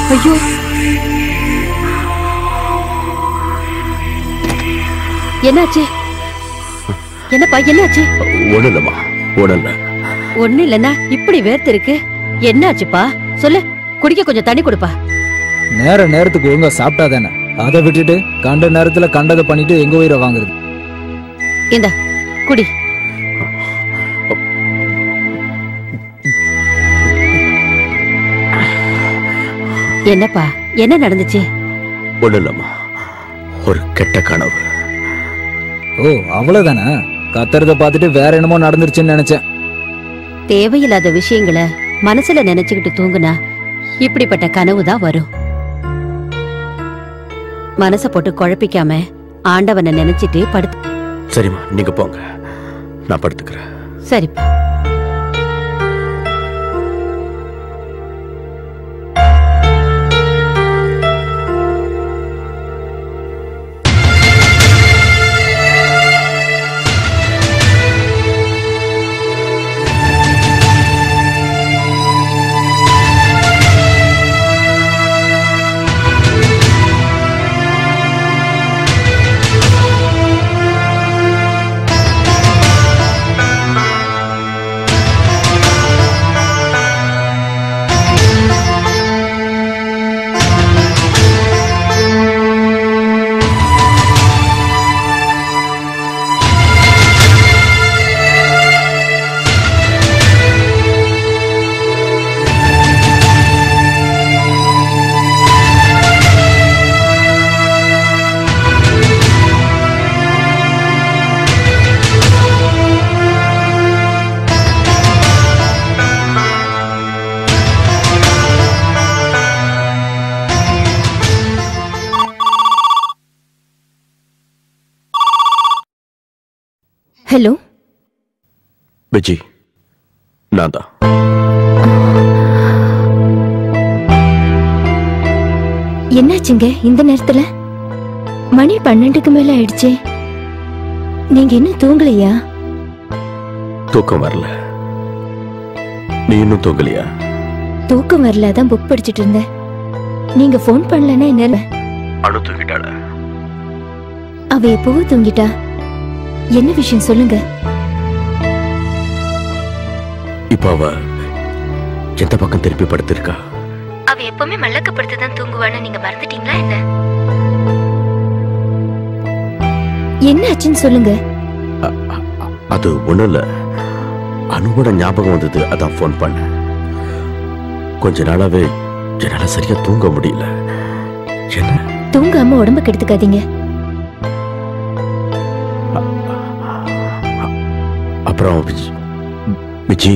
ஐயோ என்னாச்சு என்னப்பா என்னாச்சு ஒண்ணு இல்லம்மா ஒண்ணு இல்ல ஒண்ணு இல்லன்னா இப்படி வேர்த்து இருக்கு என்னாச்சுப்பா சொல்லு குடிக்க கொஞ்சம் தண்ணி கொடுப்பா நேர நேரத்துக்கு ஒழுங்கா சாப்பிட்டா தானே அதை விட்டுட்டு கண்ட நேரத்துல கண்டதை பண்ணிட்டு எங்க உயிரை வாங்குறது இந்த குடி என்னப்பா என்ன நடந்துச்சு ஒண்ணு இல்லம்மா ஒரு கெட்ட கனவு ஓ அவ்வளவுதானே கத்துறத பார்த்துட்டு வேற என்னமோ நடந்துருச்சுன்னு நினைச்சேன் தேவையில்லாத விஷயங்களை மனசுல நினைச்சுக்கிட்டு தூங்குனா இப்படிப்பட்ட கனவு தான் வரும் மனச போட்டு குழப்பிக்காம ஆண்டவனை நினைச்சிட்டு படுத்து சரிம்மா நீங்க போங்க நான் படுத்துக்கிறேன் சரிப்பா ஹலோ விஜி நான் தான் என்னாச்சுங்க இந்த நேரத்துல மணி பன்னெண்டுக்கு மேல ஆயிடுச்சே நீங்க இன்னும் தூங்கலையா தூக்கம் வரல நீ இன்னும் தூங்கலையா தூக்கம் வரல அதான் புக் படிச்சிட்டு இருந்தேன் நீங்க ஃபோன் பண்ணலன்னா என்ன அணு தூங்கிட்டாள அவ எப்பவோ தூங்கிட்டா என்ன விஷயம் சொல்லுங்க இப்ப அவ எந்த பக்கம் திருப்பி படுத்திருக்கா அவ எப்பவுமே மல்லக்கப்படுத்து தான் தூங்குவான்னு நீங்க மறந்துட்டீங்களா என்ன என்ன ஆச்சுன்னு சொல்லுங்க அது ஒண்ணும் இல்ல அனுவோட ஞாபகம் வந்தது அதான் ஃபோன் பண்ணேன் கொஞ்ச நாளாவே என்னால சரியா தூங்க முடியல என்ன தூங்காம உடம்ப கெடுத்துக்காதீங்க அப்புறம் விஜி- விஜி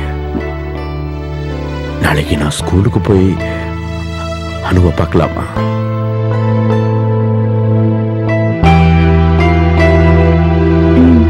நாளைக்கு நான் ஸ்கூலுக்கு போய் அனுவை பார்க்கலாமா ம்.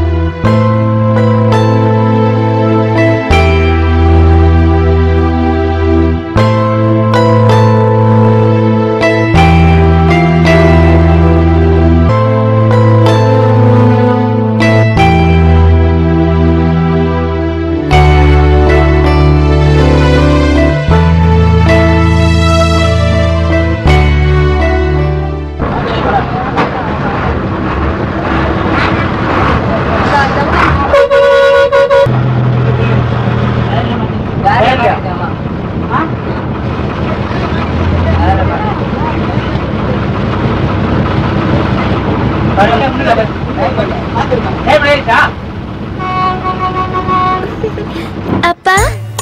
அப்பா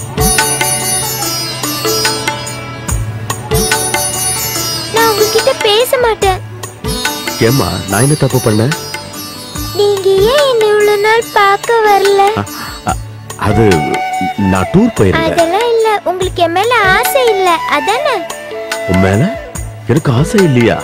நான் உங்ககிட்ட பேச மாட்டேன் ஏம்மா நான் என்ன தப்பு பண்ணேன் நீங்க ஏன் என்ன இவ்வளவு நாள் பார்க்க வரல அ- அது நான் டூர் போயிருந்தேன் அதெல்லாம் இல்ல உங்களுக்கு என் மேல ஆசை இல்ல அதானே உன் மேல எனக்கு ஆசை இல்லையா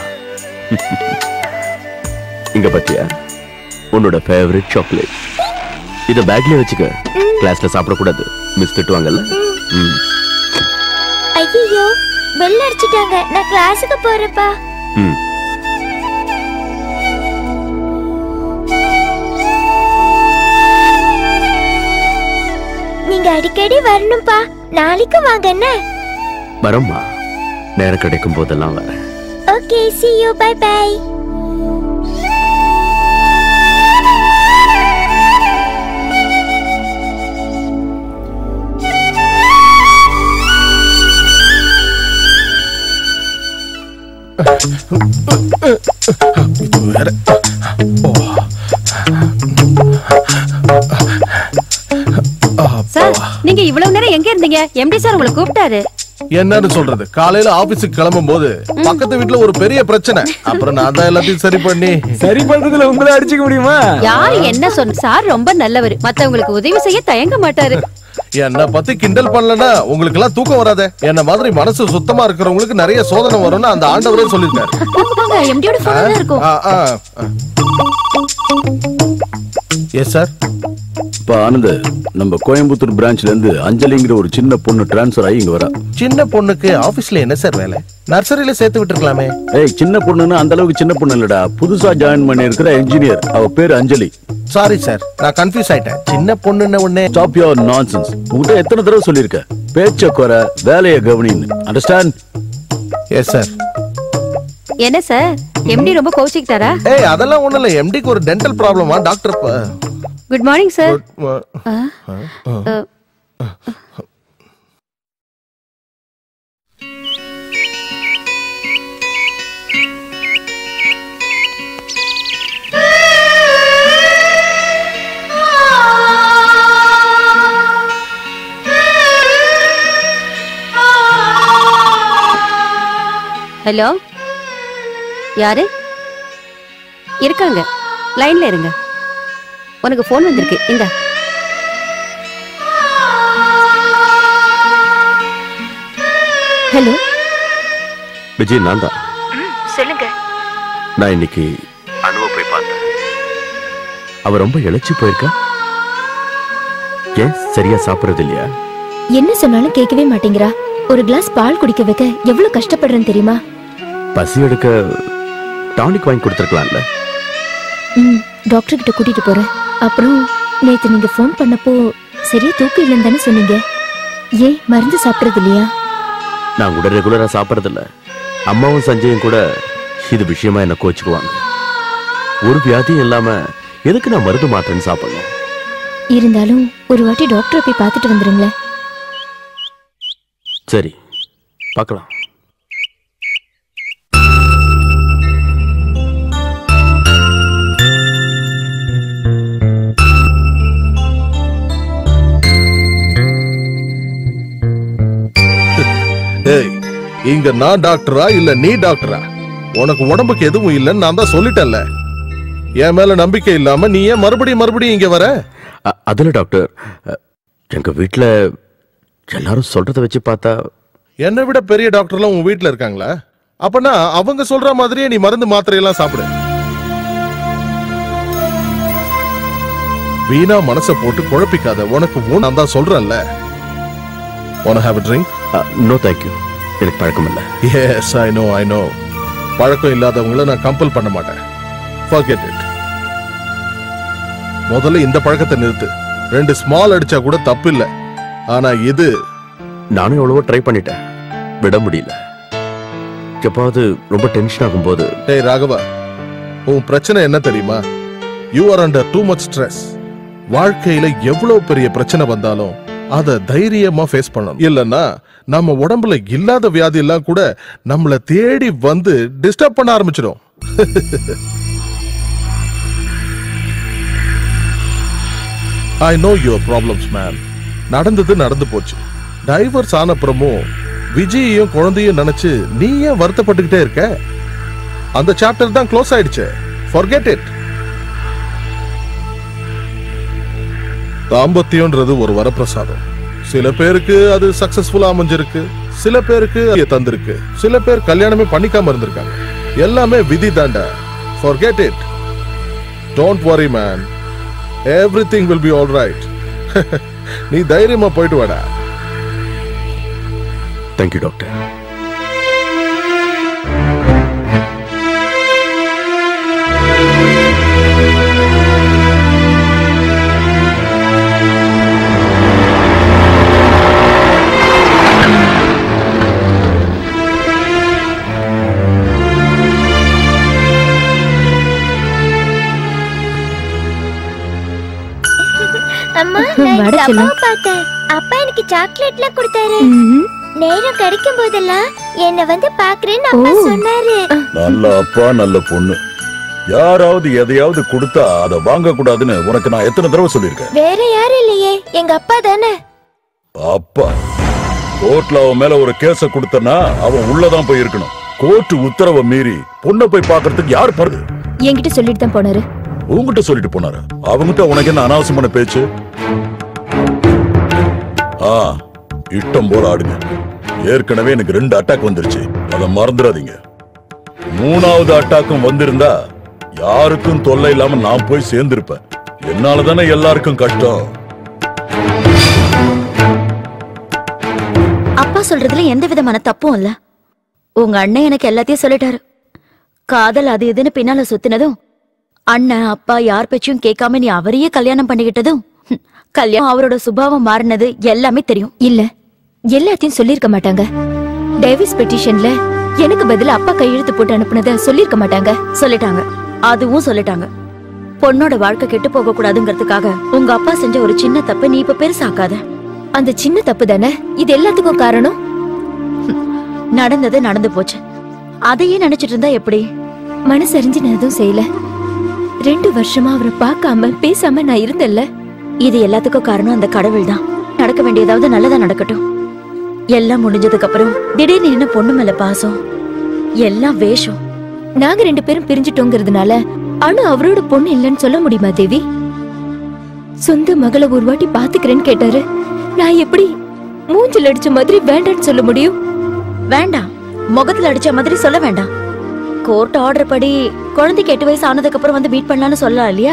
இங்க பத்தியா உன்னோட ஃபேவரட் சாக்லேட் இத பேக்லயே வச்சுக்க கிளாஸ்ல சாப்பிடக்கூடாது மிஸ் திட்டுவாங்கல்ல ம் ஐயோ பெல் அடிச்சிட்டாங்க நான் கிளாஸுக்கு போறேன்ப்பா ம் நீங்க அடிக்கடி வரணும்ப்பா நாளைக்கு வாங்க என்ன வரம்மா நேரம் கிடைக்கும் போதெல்லாம் வரேன் okay see you bye bye வேற சார் நீங்க இவ்வளவு நேரம் எங்க இருந்தீங்க எம்டி சார் உங்களை கூப்பிட்டாரு என்னன்னு சொல்றது காலையில ஆபீஸுக்கு கிளம்பும் போது பக்கத்து வீட்டுல ஒரு பெரிய பிரச்சனை அப்புறம் நான் தான் எல்லாத்தையும் சரி பண்ணி சரி பண்றதுல உங்களை அடிச்சுக்க முடியுமா யாரு என்ன சொன்ன சார் ரொம்ப நல்லவர் மத்தவங்களுக்கு உதவி செய்ய தயங்க மாட்டாரு என்ன பத்தி கிண்டல் பண்ணலன்னா உங்களுக்கு எல்லாம் தூக்கம் வராதே என்ன மாதிரி மனசு சுத்தமா இருக்கிறவங்களுக்கு நிறைய சோதனை வரும்னு அந்த ஆண்டவரே சொல்லிருக்காரு போங்க எம்டியோட போன் தான் இருக்கும் எஸ் சார் இப்ப ஆனந்த் நம்ம கோயம்புத்தூர் பிரான்ச்ல இருந்து அஞ்சலிங்கிற ஒரு சின்ன பொண்ணு டிரான்ஸ்ஃபர் ஆகி இங்க வரா சின்ன பொண்ணுக்கு ஆபீஸ்ல என்ன சார் வேலை நர்சரியில சேர்த்து விட்டுருக்கலாமே ஏய் சின்ன பொண்ணுன்னா அந்த அளவுக்கு சின்ன பொண்ணு இல்லடா புதுசா ஜாயின் பண்ணி இருக்கிற இன்ஜினியர் அவ பேரு அஞ்சலி சாரி சார் நான் கன்ஃபியூஸ் ஆயிட்டேன் சின்ன பொண்ணுன்னு உடனே ஸ்டாப் யோர் நான்சென்ஸ் உங்ககிட்ட எத்தனை தடவை சொல்லியிருக்க பேச்ச குறை வேலையை கவனின்னு அண்டர்ஸ்டாண்ட் எஸ் சார் என்ன சார் எம்டி ரொம்ப கோச்சிக்கிட்டாரா ஏய் அதெல்லாம் ஒண்ணும் இல்ல எம்டிக்கு ஒரு டென்டல் ப்ராப்ளமா doctor good morning sir hello யாரு இருக்காங்க லைன்ல இருங்க உனக்கு ஃபோன் வந்திருக்கு இந்த ஹலோ விஜய் நான் தான் சொல்லுங்க நான் இன்னைக்கு அனுவ போய் பார்த்தேன் அவ ரொம்ப இழைச்சி போயிருக்கா ஏன் சரியா சாப்பிடுறது இல்லையா என்ன சொன்னாலும் கேட்கவே மாட்டேங்கிறா ஒரு கிளாஸ் பால் குடிக்க வைக்க எவ்வளவு கஷ்டப்படுறேன்னு தெரியுமா பசி எடுக்க டானிக் வாங்கி கொடுத்துருக்கலாம்ல ம் டாக்டர் கிட்ட கூட்டிட்டு போறேன் அப்புறம் நேத்து நீங்க ஃபோன் பண்ணப்போ சரியா தூக்கம் இல்லைன்னு தானே சொன்னீங்க ஏன் மருந்து சாப்பிடுறது இல்லையா நான் கூட ரெகுலரா சாப்பிட்றதில்ல அம்மாவும் சஞ்சயும் கூட இது விஷயமா என்ன கோச்சுக்குவாங்க ஒரு வியாதியும் இல்லாம எதுக்கு நான் மருந்து மாத்திரைன்னு சாப்பிடணும் இருந்தாலும் ஒரு வாட்டி டாக்டரை போய் பார்த்துட்டு வந்துருங்களேன் சரி பார்க்கலாம் ஏய் இங்க நான் டாக்டரா இல்ல நீ டாக்டரா உனக்கு உடம்புக்கு எதுவும் இல்லைன்னு நான் தான் சொல்லிட்டேன்ல என் மேல நம்பிக்கை இல்லாம நீ ஏன் மறுபடியும் மறுபடியும் இங்க வர அ- அதுல டாக்டர் அ, எங்க வீட்ல எல்லாரும் சொல்றத வச்சு பார்த்தா என்னை விட பெரிய டாக்டர்லாம் உன் வீட்ல இருக்காங்களா அப்பனா அவங்க சொல்ற மாதிரியே நீ மருந்து மாத்திரை எல்லாம் சாப்பிடு வீணா மனச போட்டு குழப்பிக்காத உனக்கு ஊன் நான் தான் சொல்றேன்ல wanna have a drink no thank you எனக்கு பழக்கம் இல்லை yes I know I know பழக்கம் இல்லாதவங்கள நான் கம்பல் பண்ண மாட்டேன் forget it முதல்ல இந்த பழக்கத்தை நிறுத்து ரெண்டு ஸ்மால் அடிச்சா கூட தப்பு இல்ல ஆனா இது நானும் எவ்வளவோ ட்ரை பண்ணிட்டேன் விட முடியல எப்பாவது ரொம்ப டென்ஷன் ஆகும்போது டேய் ராகவா உன் பிரச்சனை என்ன தெரியுமா you are under too much stress வாழ்க்கையில எவ்வளவு பெரிய பிரச்சனை வந்தாலும் அத தைரியமா ஃபேஸ் பண்ணணும் இல்லன்னா நம்ம உடம்புல இல்லாத வியாதி எல்லாம் கூட நம்மள தேடி வந்து டிஸ்டர்ப் பண்ண ஆரம்பிச்சிடும் I know your problems man நடந்தது நடந்து போச்சு டைவர்ஸ் ஆனப்புறமும் விஜயையும் குழந்தையும் நினைச்சு நீ ஏன் வருத்தப்பட்டுக்கிட்டே இருக்க அந்த சாப்டர் தான் க்ளோஸ் ஆயிடுச்சு forget it தாம்பத்தியம்ன்றது ஒரு வரப்பிரசாதம் சில பேருக்கு அது சக்சஸ்ஃபுல்லா அமைஞ்சிருக்கு சில பேருக்கு அது தந்திருக்கு சில பேர் கல்யாணமே பண்ணிக்காம இருந்திருக்காங்க எல்லாமே விதி தாண்டா forget it don't worry man everything will be all right நீ தைரியமா போயிட்டு வாடா தேங்க்யூ டாக்டர் நான் வட எங்க செல்லம். அப்பாவை பார்த்தேன் அப்பா எனக்கு சாக்லேட்லாம் கொடுத்தாரு ம்ஹும். நேரம் கிடைக்கும் போதெல்லாம் என்ன வந்து பாக்குறேன்னு அப்பா ஓ. சொன்னாரு நல்ல அப்பா நல்ல பொண்ணு யாராவது எதையாவது கொடுத்தா அதை வாங்க கூடாதுன்னு உனக்கு நான் எத்தனை தடவை சொல்லியிருக்கேன் வேற யாரும் இல்லையே எங்க அப்பா தானே அப்பா கோர்ட்ல அவன் மேல ஒரு கேஸ கொடுத்தனா அவன் உள்ளதான் போய் இருக்கணும் கோர்ட் உத்தரவை மீறி பொண்ணை போய் பார்க்கறதுக்கு யார் பருது என்கிட்ட சொல்லிட்டு தான் போனாரு உங்ககிட்ட சொல்லிட்டு போனாரு அவங்கிட்ட உனக்கு என்ன அனாவசியமான பேச்சு ஆ இஷ்டம் போல ஆடுங்க ஏற்கனவே எனக்கு ரெண்டு அட்டாக் வந்துருச்சு அதை மறந்துடாதீங்க மூணாவது அட்டாக்கும் வந்திருந்தா யாருக்கும் தொல்லை இல்லாம நான் போய் சேர்ந்திருப்பேன் என்னால தானே எல்லாருக்கும் கஷ்டம் அப்பா சொல்றதுல எந்த விதமான தப்பும் இல்ல உங்க அண்ணன் எனக்கு எல்லாத்தையும் சொல்லிட்டாரு காதல் அது இதுன்னு பின்னால சுத்தினதும் அண்ணன் அப்பா யார் பேச்சையும் கேட்காம நீ அவரையே கல்யாணம் பண்ணிக்கிட்டதும் ஹம், கல்யாணம் அவரோட சுபாவம் மாறினது எல்லாமே தெரியும் இல்ல எல்லாத்தையும் சொல்லிருக்க மாட்டாங்க டைவர்ஸ் பெட்டிஷன்ல எனக்கு பதிலா அப்பா கையெழுத்து போட்டு அனுப்புனத சொல்லிருக்க மாட்டாங்க சொல்லிட்டாங்க அதுவும் சொல்லிட்டாங்க பொண்ணோட வாழ்க்கை கெட்டு போக கூடாதுங்கிறதுக்காக உங்க அப்பா செஞ்ச ஒரு சின்ன தப்பை நீ இப்ப பெருசாக்காத அந்த சின்ன தப்பு தானே இது எல்லாத்துக்கும் காரணம் நடந்தது நடந்து போச்சு அதையே நினைச்சிட்டு இருந்தா எப்படி மனசறிஞ்சு நான் எதுவும் செய்யல ரெண்டு வருஷமா அவரை பார்க்காம பேசாம நான் இருந்தல்ல இது எல்லாத்துக்கும் காரணம் அந்த கடவுள் தான் நடக்க வேண்டியதாவது நல்லதா நடக்கட்டும் எல்லாம் முடிஞ்சதுக்கு அப்புறம் திடீர்னு என்ன பொண்ணு மேல பாசம் எல்லாம் வேஷம் நாங்க ரெண்டு பேரும் பிரிஞ்சிட்டோங்கிறதுனால அனு அவரோட பொண்ணு இல்லைன்னு சொல்ல முடியுமா தேவி சொந்த மகளை ஒரு வாட்டி பாத்துக்கிறேன்னு கேட்டாரு நான் எப்படி மூஞ்சில் அடிச்ச மாதிரி வேண்டான்னு சொல்ல முடியும் வேண்டாம் முகத்துல அடிச்ச மாதிரி சொல்ல வேண்டாம் கோர்ட் ஆர்டர் படி குழந்தைக்கு எட்டு வயசு ஆனதுக்கு அப்புறம் வந்து மீட் பண்ணலாம்னு சொல்லலாம் இல்லையா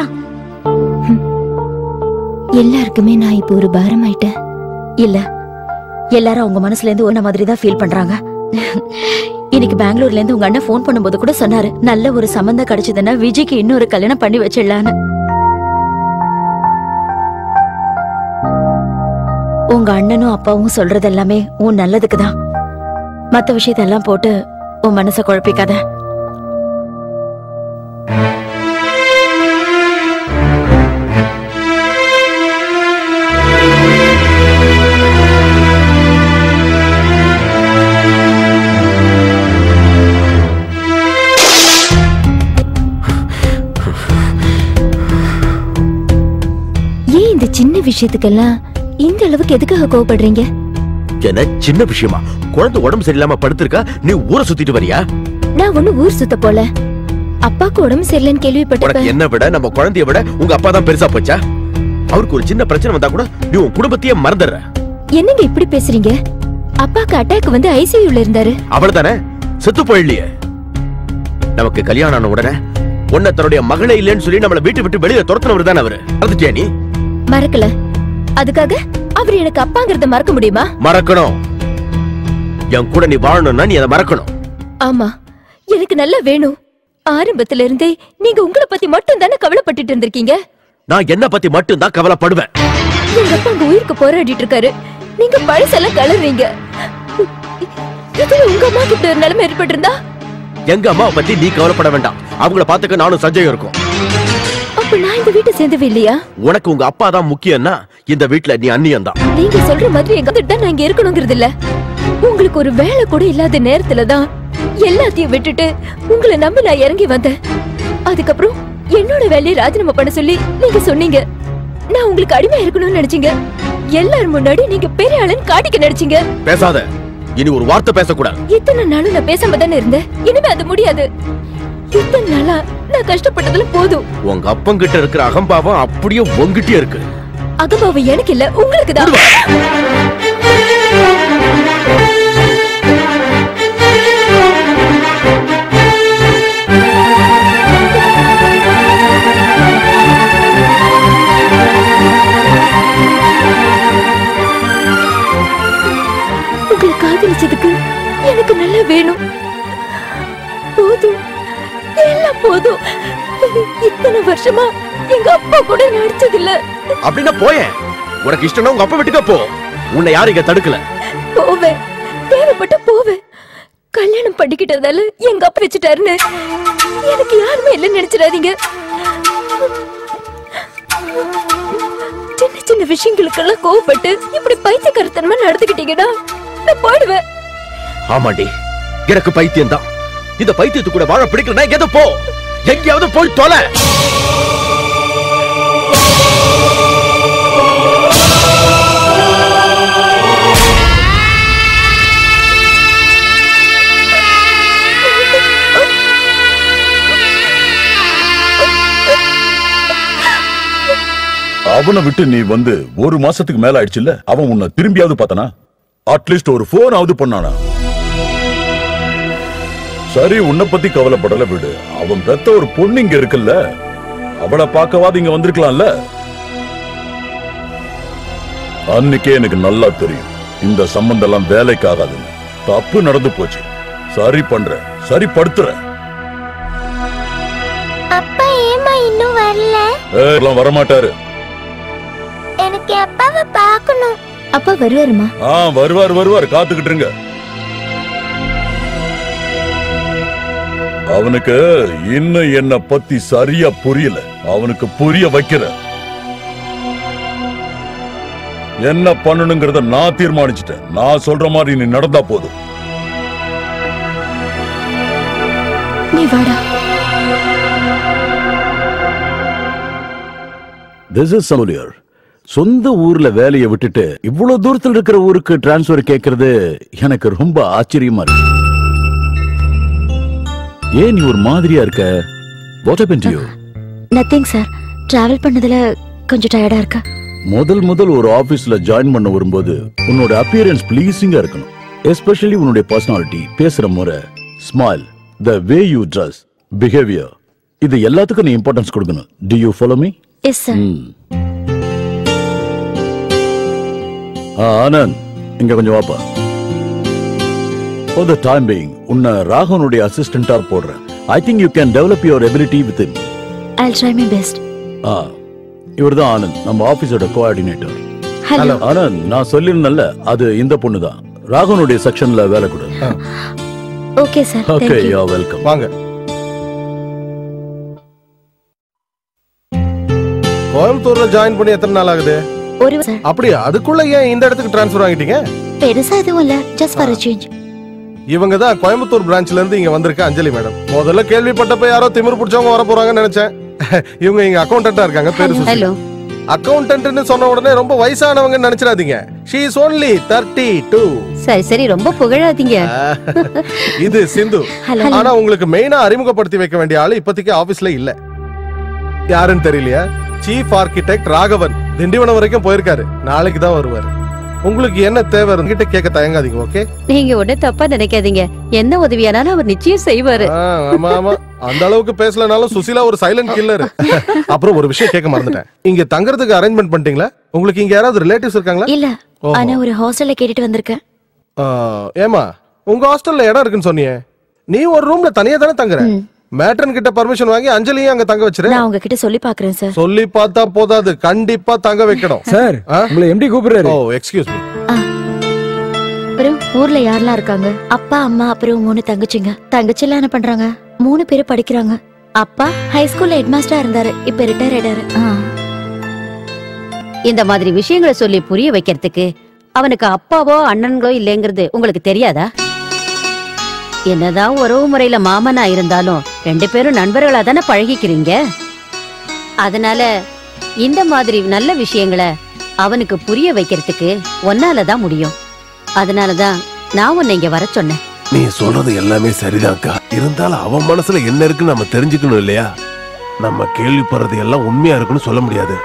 எல்லாருக்குமே நான் இப்போ ஒரு பாரம் ஆயிட்டேன் இல்ல எல்லாரும் அவங்க மனசுல இருந்து ஒன்ன மாதிரி தான் ஃபீல் பண்றாங்க இன்னைக்கு பெங்களூர்ல இருந்து உங்க அண்ணன் ஃபோன் பண்ணும்போது கூட சொன்னாரு நல்ல ஒரு சம்பந்தம் கிடைச்சதுன்னா விஜய்க்கு இன்னொரு கல்யாணம் பண்ணி வச்சிடலான்னு உங்க அண்ணனும் அப்பாவும் சொல்றது எல்லாமே உன் நல்லதுக்கு தான் மத்த விஷயத்தெல்லாம் போட்டு உன் மனச குழப்பிக்காத ஏன் இந்த சின்ன விஷயத்துக்கெல்லாம் இந்த அளவுக்கு எதுக்காக கோவப்படுறீங்க என்ன சின்ன விஷயமா குழந்தை உடம்பு சரியில்லாம படுத்திருக்கா நீ ஊரை சுத்திட்டு வரியா நான் ஒண்ணு ஊர் சுத்த போல அப்பாக்கு உடம்பு சரியில்லைன்னு உனக்கு கேள்விப்பட்டப்ப என்ன விட நம்ம குழந்தைய விட உங்க அப்பா தான் பெருசா போச்சா அவருக்கு ஒரு சின்ன பிரச்சனை வந்தா கூட நீ உன் குடும்பத்தையே மறந்துடுற என்னங்க இப்படி பேசுறீங்க அப்பாக்கு அட்டாக் வந்து ஐசியூல இருந்தாரு அவ்வளவுதானே செத்து போயிடலையே நமக்கு கல்யாணம் ஆன உடனே உன்னை தன்னுடைய மகளே இல்லைன்னு சொல்லி நம்மள வீட்டு விட்டு வெளியில துரத்துனவர் தானே அவரு மறந்துட்டியா நீ மறக்கல அதுக்காக அவர் எனக்கு அப்பாங்கிறத மறக்க முடியுமா மறக்கணும் என் கூட நீ வாழணும்னா நீ அதை மறக்கணும் ஆமா எனக்கு நல்லா வேணும் ஆரம்பத்துல இருந்தே நீங்க உங்களை பத்தி மட்டும் தானே கவலைப்பட்டுட்டு இருந்திருக்கீங்க நான் என்ன பத்தி மட்டும் தான் கவலைப்படுவேன் எங்க அப்பா அங்க உயிருக்கு போராடிட்டு இருக்காரு நீங்க பழசெல்லாம் கலர்றீங்க இதுல உங்க அம்மா கிட்ட ஒரு நிலைமை ஏற்பட்டிருந்தா எங்க அம்மாவை பத்தி நீ கவலைப்பட வேண்டாம் அவங்கள பாத்துக்க நானும் சஞ்சயம் இருக்கும் அப்ப நான் இந்த வீட்டை சேர்ந்தவே இல்லையா உனக்கு உங்க அப்பா தான் முக்கியம்னா இந்த வீட்ல நீ அந்நியம் தான் நீங்க சொல்ற மாதிரி எங்க தான் நான் இங்க இருக்கணுங்கிறது இல்ல உங்களுக்கு ஒரு வேலை கூட இல்லாத நேரத்துல தான் எல்லாத்தையும் விட்டுட்டு உங்களை நம்பி நான் இறங்கி வந்தேன் அதுக்கப்புறம் என்னோட வேலையை ராஜினாமா பண்ண சொல்லி நீங்க சொன்னீங்க நான் உங்களுக்கு அடிமை இருக்கணும்னு நினைச்சீங்க எல்லாரும் முன்னாடி நீங்க பெரிய ஆளுன்னு காட்டிக்க நினைச்சீங்க பேசாத இனி ஒரு வார்த்தை பேசக்கூடாது இத்தனை நாளும் நான் பேசாம தானே இருந்தேன் இனிமே அது முடியாது இத்தனை நாளா நான் கஷ்டப்பட்டதுல போதும் உங்க அப்பங்கிட்ட இருக்கிற அகம்பாவம் அப்படியே உங்ககிட்டயே இருக்கு அகபாவம் எனக்கு இல்ல உங்களுக்கு தான் உங்களை காதலிச்சதுக்கு எனக்கு நல்லா வேணும் போதும் எல்லாம் போதும் இத்தனை வருஷமா எங்க அப்பா கூட நடிச்சதில்ல அப்படின்னா போயேன் உனக்கு இஷ்டம்னா உங்க அப்பா வீட்டுக்கு போ உன்னை யாரும் இங்க தடுக்கல போவேன் தேவைப்பட்ட போவேன் கல்யாணம் பண்ணிக்கிட்டதால எங்க அப்பா வச்சுட்டாருன்னு எனக்கு யாருமே இல்லைன்னு நினைச்சிடாதீங்க சின்ன சின்ன சின்ன விஷயங்களுக்கெல்லாம் கோவப்பட்டு இப்படி பைத்தியக்காரத்தனமா நடந்துக்கிட்டீங்கன்னா நான் போயிடுவேன் ஆமாண்டி எனக்கு பைத்தியம் தான் இந்த பைத்தியத்து கூட வாழ பிடிக்கலனா எங்க போ எங்கேயாவது போய் தொலை அவனை விட்டு நீ வந்து ஒரு மாசத்துக்கு மேல ஆயிடுச்சுல்ல அவன் உன்னை திரும்பியாவது பார்த்தானா அட்லீஸ்ட் ஒரு போன் ஆவது பண்ணானா சரி உன்னை பத்தி கவலைப்படல விடு அவன் பெத்த ஒரு பொண்ணு இங்க இருக்குல்ல அவளை பார்க்கவாது இங்க வந்திருக்கலாம்ல அன்னைக்கே எனக்கு நல்லா தெரியும் இந்த சம்பந்தம் எல்லாம் வேலைக்கு ஆகாதுன்னு தப்பு நடந்து போச்சு சரி பண்றேன் சரி படுத்துறேன் அப்பா ஏமா இன்னும் வரல ஏய், எல்லாம் வரமாட்டாரு எனக்கு அப்பாவை பார்க்கணும் அப்பா வருவாருமா ஆ வருவார் வருவார் காத்துக்கிட்டு இருங்க அவனுக்கு இன்னும் என்ன பத்தி சரியா புரியல அவனுக்கு புரிய வைக்கிற என்ன பண்ணணுங்கிறத நான் தீர்மானிச்சிட்டேன் நான் சொல்ற மாதிரி நீ நடந்தா போதும் நீ வாடா திஸ் இஸ் சமுலியர் சொந்த ஊர்ல வேலையை விட்டுட்டு இவ்வளவு தூரத்துல இருக்கிற ஊருக்கு டிரான்ஸ்ஃபர் கேக்குறது எனக்கு ரொம்ப ஆச்சரியமா இருக்கு ஏன் நீ ஒரு மாதிரியா இருக்க what happen to you nothing sir travel பண்ணதுல கொஞ்சம் டயர்டா இருக்கா முதல் முதல் ஒரு ஆபீஸ்ல ஜாயின் பண்ண வரும்போது உன்னோட அப்பியரன்ஸ் ப்ளீசிங்கா இருக்கணும் எஸ்பெஷலி உன்னுடைய பர்சனாலிட்டி பேசுற முறை smile the way you dress behaviour இது எல்லாத்துக்கும் நீ இம்பார்ட்டன்ஸ் கொடுக்கணும் do you follow me yes sir Anand இங்க கொஞ்சம் வாப்பா ஃபார் த டைம் பீயிங் உன்னை ராகவனுடைய அசிஸ்டண்டா போடுறேன் I think you can develop your ability with him I try my best ஆ இவர்தான் ஆனந்த் நம்ம ஆபீஸோட கோஆர்டினேட்டர் ஹலோ ஆனந்த் நான் சொல்லிருந்தேன்ல அது இந்த பொண்ணு தான் ராகவனுடைய செக்ஷன்ல வேலை கொடு okay sir okay thank you you welcome வாங்க கோயம்புத்தூர்ல ஜாயின் பண்ணி எத்தனை நாள் ஆகுது ஒரு சார் அப்படியா அதுக்குள்ள ஏன் இந்த இடத்துக்கு டிரான்ஸ்ஃபர் வாங்கிட்டீங்க பெருசா எதுவும் இல்ல ஜஸ்ட் ஃபார் சேஞ்ச் இவங்க தான் கோயம்புத்தூர் பிரான்ச்ல இருந்து இங்க வந்திருக்க அஞ்சலி மேடம் முதல்ல கேள்விப்பட்டப்ப யாரோ திமிரு பிடிச்சவங்க வர போறாங்கன்னு நினைச்சேன் இவங்க இங்க அக்கௌண்டன்டா இருக்காங்க பேரு சுசி ஹலோ அக்கௌண்டன்ட்னு சொன்ன உடனே ரொம்ப வயசானவங்க நினைச்சிடாதீங்க she is only thirty two சரி சரி ரொம்ப புகழாதீங்க இது சிந்து ஹலோ ஆனா உங்களுக்கு மெயினா அறிமுகப்படுத்தி வைக்க வேண்டிய ஆளு இப்போதைக்கு ஆபீஸ்ல இல்ல யாருன்னு தெரியலையா சீஃப் ஆர்கிடெக்ட் ராகவன் திண்டிவனம் வரைக்கும் போயிருக்காரு நாளைக்கு தான் வருவாரு உங்களுக்கு என்ன தேவை கிட்ட கேட்க தயங்காதீங்க ஓகே நீங்க உடனே தப்பா நினைக்காதீங்க என்ன உதவியானாலும் அவர் நிச்சயம் செய்வாரு ஆமா ஆமா அந்த அளவுக்கு பேசலனாலும் சுசிலா ஒரு சைலண்ட் கில்லர் அப்புறம் ஒரு விஷயம் கேட்க மறந்துட்டேன் இங்க தங்குறதுக்கு அரேஞ்ச்மெண்ட் பண்ணிட்டீங்களா உங்களுக்கு இங்க யாராவது ரிலேட்டிவ்ஸ் இருக்காங்களா இல்ல ஓஹோ. ஆனா ஒரு ஹாஸ்டல்ல கேட்டுட்டு வந்திருக்கேன் ஆ, ஏமா உங்க ஹாஸ்டல்ல இடம் இருக்குன்னு சொன்னியே நீ ஒரு ரூம்ல தனியா தானே தங்குற ம். மேட்ரன் கிட்ட பர்மிஷன் வாங்கி அஞ்சலியும் அங்க தங்க வச்சிரு நான் உங்ககிட்ட சொல்லி பாக்குறேன் சார் சொல்லி பார்த்தா போதாது கண்டிப்பா தங்க வைக்கணும் சார் ஆ? உங்களை எம்டி கூப்பிடுறாரு ஓ எக்ஸ்கியூஸ் மீ அப்புறம் ஊர்ல யாரெல்லாம் இருக்காங்க அப்பா அம்மா அப்புறம் மூணு தங்கச்சிங்க தங்கச்சி எல்லாம் என்ன பண்றாங்க மூணு பேரும் படிக்கிறாங்க அப்பா ஹை ஸ்கூல்ல ஹெட் மாஸ்டரா இருந்தாரு இப்ப ரிட்டையர் ஆயிட்டாரு ஆ. இந்த மாதிரி விஷயங்களை சொல்லி புரிய வைக்கிறதுக்கு அவனுக்கு அப்பாவோ அண்ணன்களோ இல்லைங்கிறது உங்களுக்கு தெரியாதா என்னதான் உறவு முறையில மாமனா இருந்தாலும் ரெண்டு பேரும் நண்பர்களா தானே பழகிக்கிறீங்க அதனால இந்த மாதிரி நல்ல விஷயங்களை அவனுக்கு புரிய வைக்கிறதுக்கு ஒன்னால தான் முடியும் அதனாலதான் நான் உன்னை இங்க வர சொன்னேன் நீ சொல்றது எல்லாமே சரிதான்க்கா இருந்தாலும் அவன் மனசுல என்ன இருக்குன்னு நம்ம தெரிஞ்சுக்கணும் இல்லையா நம்ம கேள்விப்படுறது எல்லாம் உண்மையா இருக்குன்னு சொல்ல முடியாது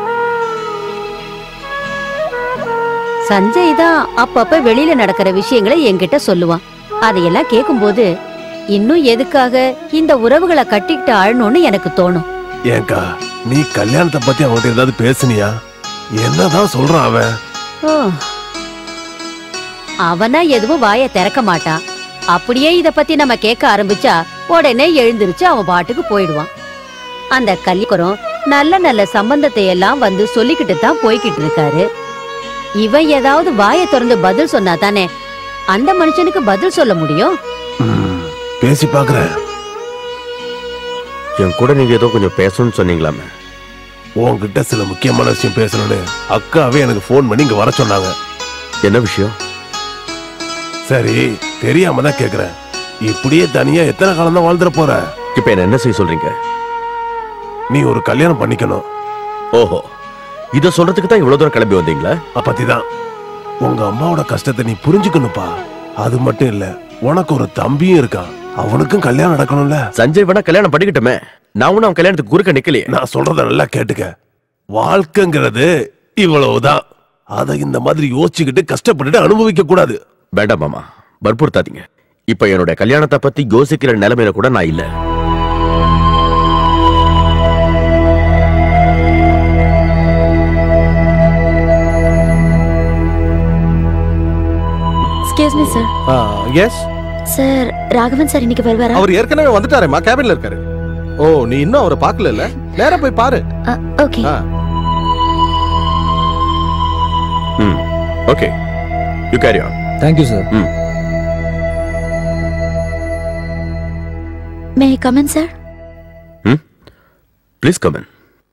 சஞ்சய் தான் அப்பப்ப வெளியில நடக்கிற விஷயங்களை என்கிட்ட சொல்லுவான் அதையெல்லாம் கேட்கும்போது இன்னும் எதுக்காக இந்த உறவுகளை கட்டிக்கிட்டு ஆழணும்னு எனக்கு தோணும் ஏன்க்கா நீ கல்யாணத்தை பத்தி அவன்கிட்ட ஏதாவது பேசுனியா என்னதான் சொல்றான் அவன் ஓ. அவனா எதுவும் வாயை திறக்க மாட்டான் அப்படியே இத பத்தி நம்ம கேட்க ஆரம்பிச்சா உடனே எழுந்திருச்சு அவன் பாட்டுக்கு போயிடுவான் அந்த கல்யாணம் நல்ல நல்ல சம்பந்தத்தை எல்லாம் வந்து சொல்லிக்கிட்டு தான் போய்கிட்டு இருக்காரு இவன் ஏதாவது வாயை திறந்து பதில் சொன்னா தானே அந்த மனுஷனுக்கு பதில் சொல்ல முடியும் ம், பேசி பாக்குறேன் என் கூட நீங்க ஏதோ கொஞ்சம் பேசணும்னு சொன்னீங்களாமே உன்கிட்ட சில முக்கியமான விஷயம் பேசணும்னு அக்காவே எனக்கு ஃபோன் பண்ணி இங்க வர சொன்னாங்க என்ன விஷயம் சரி தெரியாம தான் கேக்குறேன் இப்படியே தனியா எத்தனை காலம் தான் வாழ்ந்துட போற இப்ப என்ன என்ன செய்ய சொல்றீங்க நீ ஒரு கல்யாணம் பண்ணிக்கணும் ஓஹோ இத சொல்றதுக்கு தான் இவ்வளவு தூரம் கிளம்பி வந்தீங்களா அப்பத்தி தான் உங்க அம்மாவோட கஷ்டத்தை நீ புரிஞ்சுக்கணும்ப்பா அது மட்டும் இல்ல உனக்கு ஒரு தம்பியும் இருக்கான் அவனுக்கும் கல்யாணம் நடக்கணும்ல சஞ்சய் வேணா கல்யாணம் பண்ணிக்கிட்டோமே நான் ஒன்னும் அவன் கல்யாணத்துக்கு குறுக்க நிக்கலையே நான் சொல்றத நல்லா கேட்டுக்க வாழ்க்கைங்கிறது இவ்வளவுதான் அதை இந்த மாதிரி யோசிச்சுக்கிட்டு கஷ்டப்பட்டுட்டு அனுபவிக்க கூடாது வேண்டாம் மாமா வற்புறுத்தாதீங்க இப்ப என்னோட கல்யாணத்தை பத்தி யோசிக்கிற நிலைமையில கூட நான் இல்ல excuse me sir yes sir Raghavan sir இன்னைக்கு வருவாரா அவர் ஏற்கனவே வந்துட்டாரேம்மா கேபின்ல இருக்காரு ஓ நீ இன்னும் அவரை பார்க்கல நேரா போய் பாரு ஓகே ஆ. ம் okay you carry on thank you sir ம் மே கமன் சார் ம் ப்ளீஸ் கமன்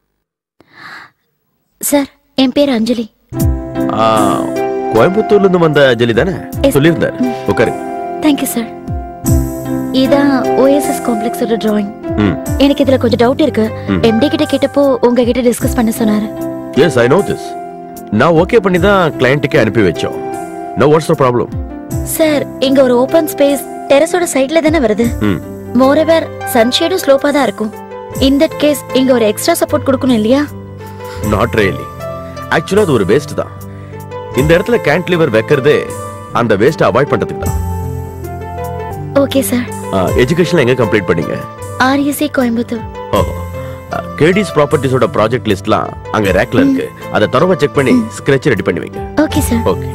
சார் என் பேர் அஞ்சலி கோயம்புத்தூர்ல இருந்து வந்த அஞ்சலி தானே Yes. சொல்லியிருந்தார் உட்காரு தேங்க்யூ சார் இதான் ஓஎஸ்எஸ் காம்ப்ளெக்ஸோட டிராயிங் ம் எனக்கு இதுல கொஞ்சம் டவுட் இருக்கு ம். எம்டி கிட்ட கேட்டப்போ உங்ககிட்ட டிஸ்கஸ் பண்ண சொன்னாரு எஸ் ஐ நோ திஸ் நான் ஓகே பண்ணி தான் கிளையண்ட்டுக்கே அனுப்பி வச்சோம் no what's the problem sir இங்க ஒரு ஓபன் ஸ்பேஸ் டெரஸோட சைடுல தானே வருது ம் மோரெவர் சன்ஷேடும் ஸ்லோப்பா தான் இருக்கும் இன் தட் கேஸ் இங்க ஒரு எக்ஸ்ட்ரா சப்போர்ட் கொடுக்கணும் இல்லையா நாட் ரியலி ஆக்சுவலா அது ஒரு வேஸ்ட் தான் இந்த இடத்துல கேன்டிலிவர் வைக்கிறதே அந்த வேஸ்ட்டை அவாய்ட் பண்றதுக்கு தான் ஓகே சார் எஜுகேஷன் எங்க கம்ப்ளீட் பண்ணீங்க ஆர்இசி கோயம்புத்தூர் ஓஹோ கேடிஸ் ப்ராப்பர்ட்டிஸோட ப்ராஜெக்ட் லிஸ்ட்லாம் அங்க ரேக்ல இருக்கு அதை தரவா செக் பண்ணி ஸ்கிராட்ச் ரெடி பண்ணி வைங்க okay sir okay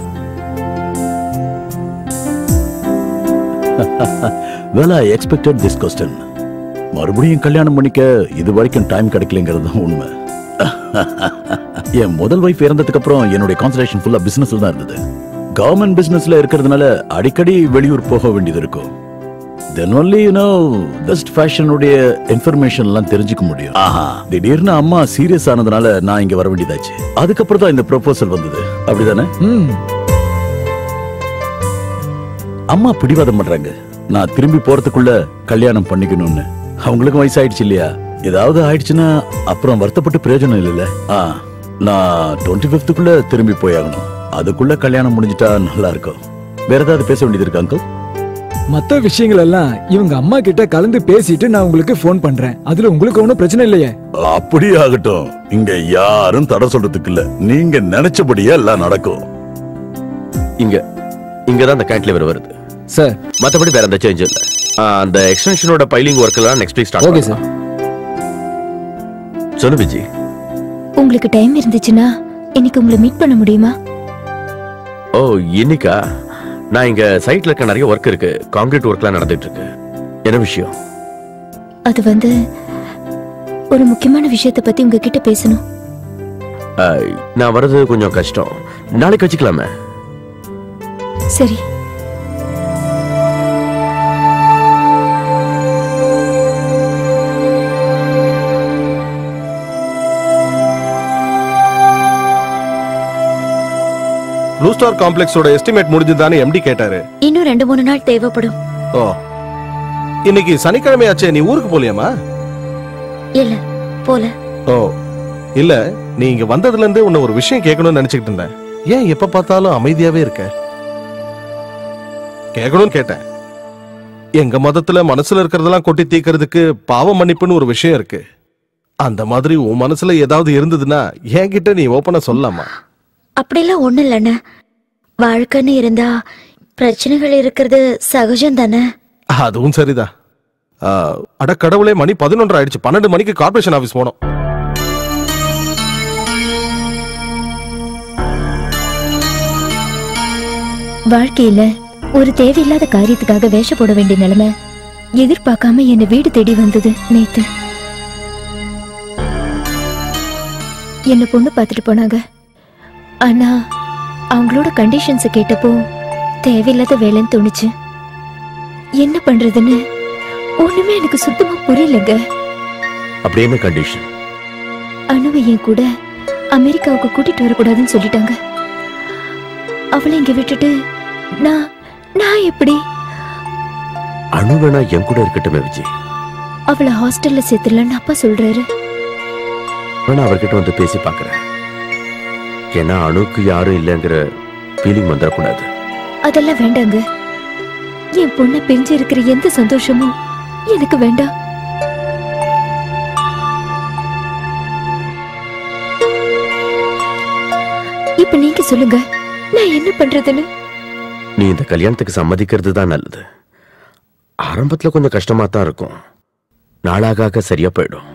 well i expected this question மறுபடியும் கல்யாணம் பண்ணிக்க இது வரைக்கும் டைம் கிடைக்கலங்கிறது தான் உண்மை என் முதல் வைஃப் இறந்ததுக்கு அப்புறம் என்னுடைய கான்சன்ட்ரேஷன் ஃபுல்லா பிசினஸ்ல தான் இருந்தது கவர்மெண்ட் பிசினஸ்ல இருக்கிறதுனால அடிக்கடி வெளியூர் போக வேண்டியது இருக்கும் then only you know best ஃபேஷனுடைய இன்ஃபர்மேஷன் எல்லாம் தெரிஞ்சுக்க முடியும் ஆஹா திடீர்னு அம்மா சீரியஸ் ஆனதுனால நான் இங்க வர வேண்டியதாச்சு அதுக்கப்புறம் தான் இந்த ப்ரொபோசல் வந்தது அப்படிதானே ம் அம்மா பிடிவாதம் பண்றாங்க நான் திரும்பி போறதுக்குள்ள கல்யாணம் பண்ணிக்கணும்னு அவங்களுக்கும் வயசாயிடுச்சு இல்லையா ஏதாவது ஆயிடுச்சுன்னா அப்புறம் வருத்தப்பட்டு பிரயோஜனம் இல்லைல்ல ஆ நான் டுவெண்ட்டி ஃபிஃப்த்துக்குள்ள திரும்பி போயாகணும் அதுக்குள்ள கல்யாணம் முடிஞ்சிட்டா நல்லா இருக்கும் வேற ஏதாவது பேச வேண்டியது இருக்கு அங்கிள் மத்த விஷயங்கள் எல்லாம் இவங்க அம்மா கிட்ட கலந்து பேசிட்டு நான் உங்களுக்கு ஃபோன் பண்றேன் அதுல உங்களுக்கு ஒன்றும் பிரச்சனை இல்லையே அப்படியே ஆகட்டும் இங்க யாரும் தடை சொல்றதுக்கு இல்ல நீங்க நினைச்சபடியே எல்லாம் நடக்கும் இங்க இங்க தான் அந்த கேன்டிலிவர் வருது சார் மத்தபடி வேற எந்த சேஞ்ச் இல்ல ஆ, அந்த எக்ஸ்டென்ஷனோட பைலிங் ஒர்க் எல்லாம் next week start okay sir Viji விஜி உங்களுக்கு டைம் இருந்துச்சுன்னா இன்னைக்கு உங்களை மீட் பண்ண முடியுமா ஓ இன்னைக்கா நான் இங்க சைட்ல இருக்க நிறைய ஒர்க் இருக்கு கான்கிரீட் ஒர்க்லாம் நடந்துட்டு இருக்கு என்ன விஷயம் அது வந்து ஒரு முக்கியமான விஷயத்தை பத்தி உங்ககிட்ட பேசணும் ஆ, நான் வர்றது கொஞ்சம் கஷ்டம் நாளைக்கு வச்சுக்கலாமே சரி ப்ளூ ஸ்டார் காம்ப்ளெக்ஸோட எஸ்டிமேட் முடிஞ்சதுதானே எம்டி கேட்டாரு இன்னும் ரெண்டு மூணு நாள் தேவைப்படும் ஓ இன்னைக்கு சனிக்கிழமையாச்சே நீ ஊருக்கு போலியாமா இல்ல போல ஓ இல்ல நீ இங்க வந்ததுல இருந்து உன்னை ஒரு விஷயம் கேட்கணும்னு நினைச்சுக்கிட்டு இருந்தேன் ஏன் எப்ப பார்த்தாலும் அமைதியாவே இருக்க கேட்கணும்னு கேட்டேன் எங்க மதத்துல மனசுல இருக்கிறதெல்லாம் கொட்டி தீக்கிறதுக்கு பாவ மன்னிப்புன்னு ஒரு விஷயம் இருக்கு அந்த மாதிரி உன் மனசுல ஏதாவது இருந்ததுன்னா என்கிட்ட நீ ஓப்பனா சொல்லலாமா அப்படிலாம் ஒண்ணும் இல்லைண்ண வாழ்க்கைன்னு இருந்தா பிரச்சனைகள் இருக்கிறது சகஜம் தானே அதுவும் சரிதான் ஆ, அட கடவுளே மணி பதினொன்று ஆயிடுச்சு பன்னெண்டு மணிக்கு கார்ப்பரேஷன் ஆபீஸ் போனோம் வாழ்க்கையில ஒரு தேவையில்லாத காரியத்துக்காக வேஷ போட வேண்டிய நிலைமை எதிர்பார்க்காம என்ன வீடு தேடி வந்தது நேத்து என்ன பொண்ணு பார்த்துட்டு போனாங்க ஆனா அவங்களோட கண்டிஷன்ஸ் கேட்டப்போ தேவையில்லாத வேலைன்னு தோணுச்சு என்ன பண்றதுன்னு ஒண்ணுமே எனக்கு சுத்தமா புரியலங்க அப்படி என்ன கண்டிஷன் அணுவை என் கூட அமெரிக்காவுக்கு கூட்டிட்டு வரக்கூடாதுன்னு சொல்லிட்டாங்க அவளை இங்க விட்டுட்டு நான் நான் எப்படி அணு வேணா என் கூட இருக்கட்டுமே விஜய் அவளை ஹாஸ்டல்ல சேர்த்துடலான்னு அப்பா சொல்றாரு வேணா அவர்கிட்ட வந்து பேசி பார்க்கறேன் ஏன்னா அணுக்கு யாரும் இல்லைங்கிற ஃபீலிங் வந்துடக்கூடாது அதெல்லாம் வேண்டாங்க என் பொண்ணை பெஞ்சு இருக்கிற எந்த சந்தோஷமும் எனக்கு வேண்டாம் இப்ப நீங்க சொல்லுங்க நான் என்ன பண்றதுன்னு நீ இந்த கல்யாணத்துக்கு சம்மதிக்கிறது தான் நல்லது ஆரம்பத்துல கொஞ்சம் கஷ்டமா தான் இருக்கும் நாளாக ஆக சரியா போயிடும்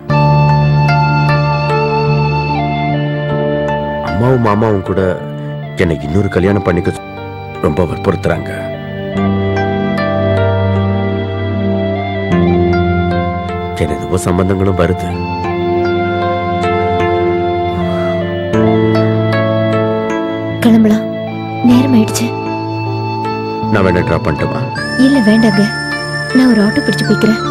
அம்மாவும் மாமாவும் கூட என்னை இன்னொரு கல்யாணம் பண்ணிக்க ரொம்ப வற்புறுத்துறாங்க என்னென்னவோ சம்பந்தங்களும் வருது கிளம்பலாம் நேரம் ஆயிடுச்சு நான் வேணா ட்ராப் பண்ணட்டுமா இல்ல வேண்டாங்க நான் ஒரு ஆட்டோ பிடிச்சு போய்க்கிறேன்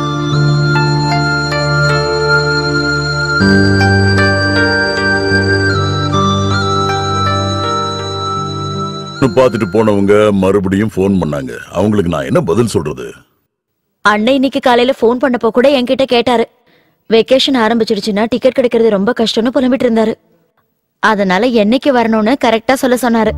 பார்த்துட்டு போனவங்க மறுபடியும் ஃபோன் பண்ணாங்க அவங்களுக்கு நான் என்ன பதில் சொல்றது அண்ணன் இன்னைக்கு காலையில ஃபோன் பண்ணப்போ கூட என்கிட்ட கேட்டாரு வெக்கேஷன் ஆரம்பிச்சிடுச்சுன்னா டிக்கெட் கிடைக்கிறது ரொம்ப கஷ்டம்னு புலம்பிட்டு இருந்தாரு அதனால என்னைக்கு வரணும்னு கரெக்டா சொல்ல சொன்னாரு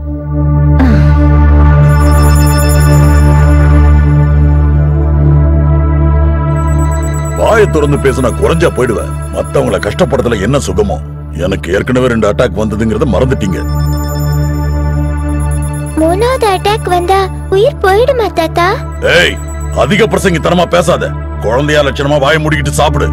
வாயை திறந்து பேசினா குறைஞ்சா போயிடுவேன் மத்தவங்கள கஷ்டப்படுறதுல என்ன சுகமோ எனக்கு ஏற்கனவே ரெண்டு அட்டாக் வந்ததுங்கிறத மறந்துட்டீங்க மூணாவது அட்டாக் வந்தா உயிர் போயிடுமா தாத்தா ஏய் அதிக பிரசங்கித்தனமா பேசாத குழந்தையா லட்சணமா வாயை மூடிக்கிட்டு சாப்பிடு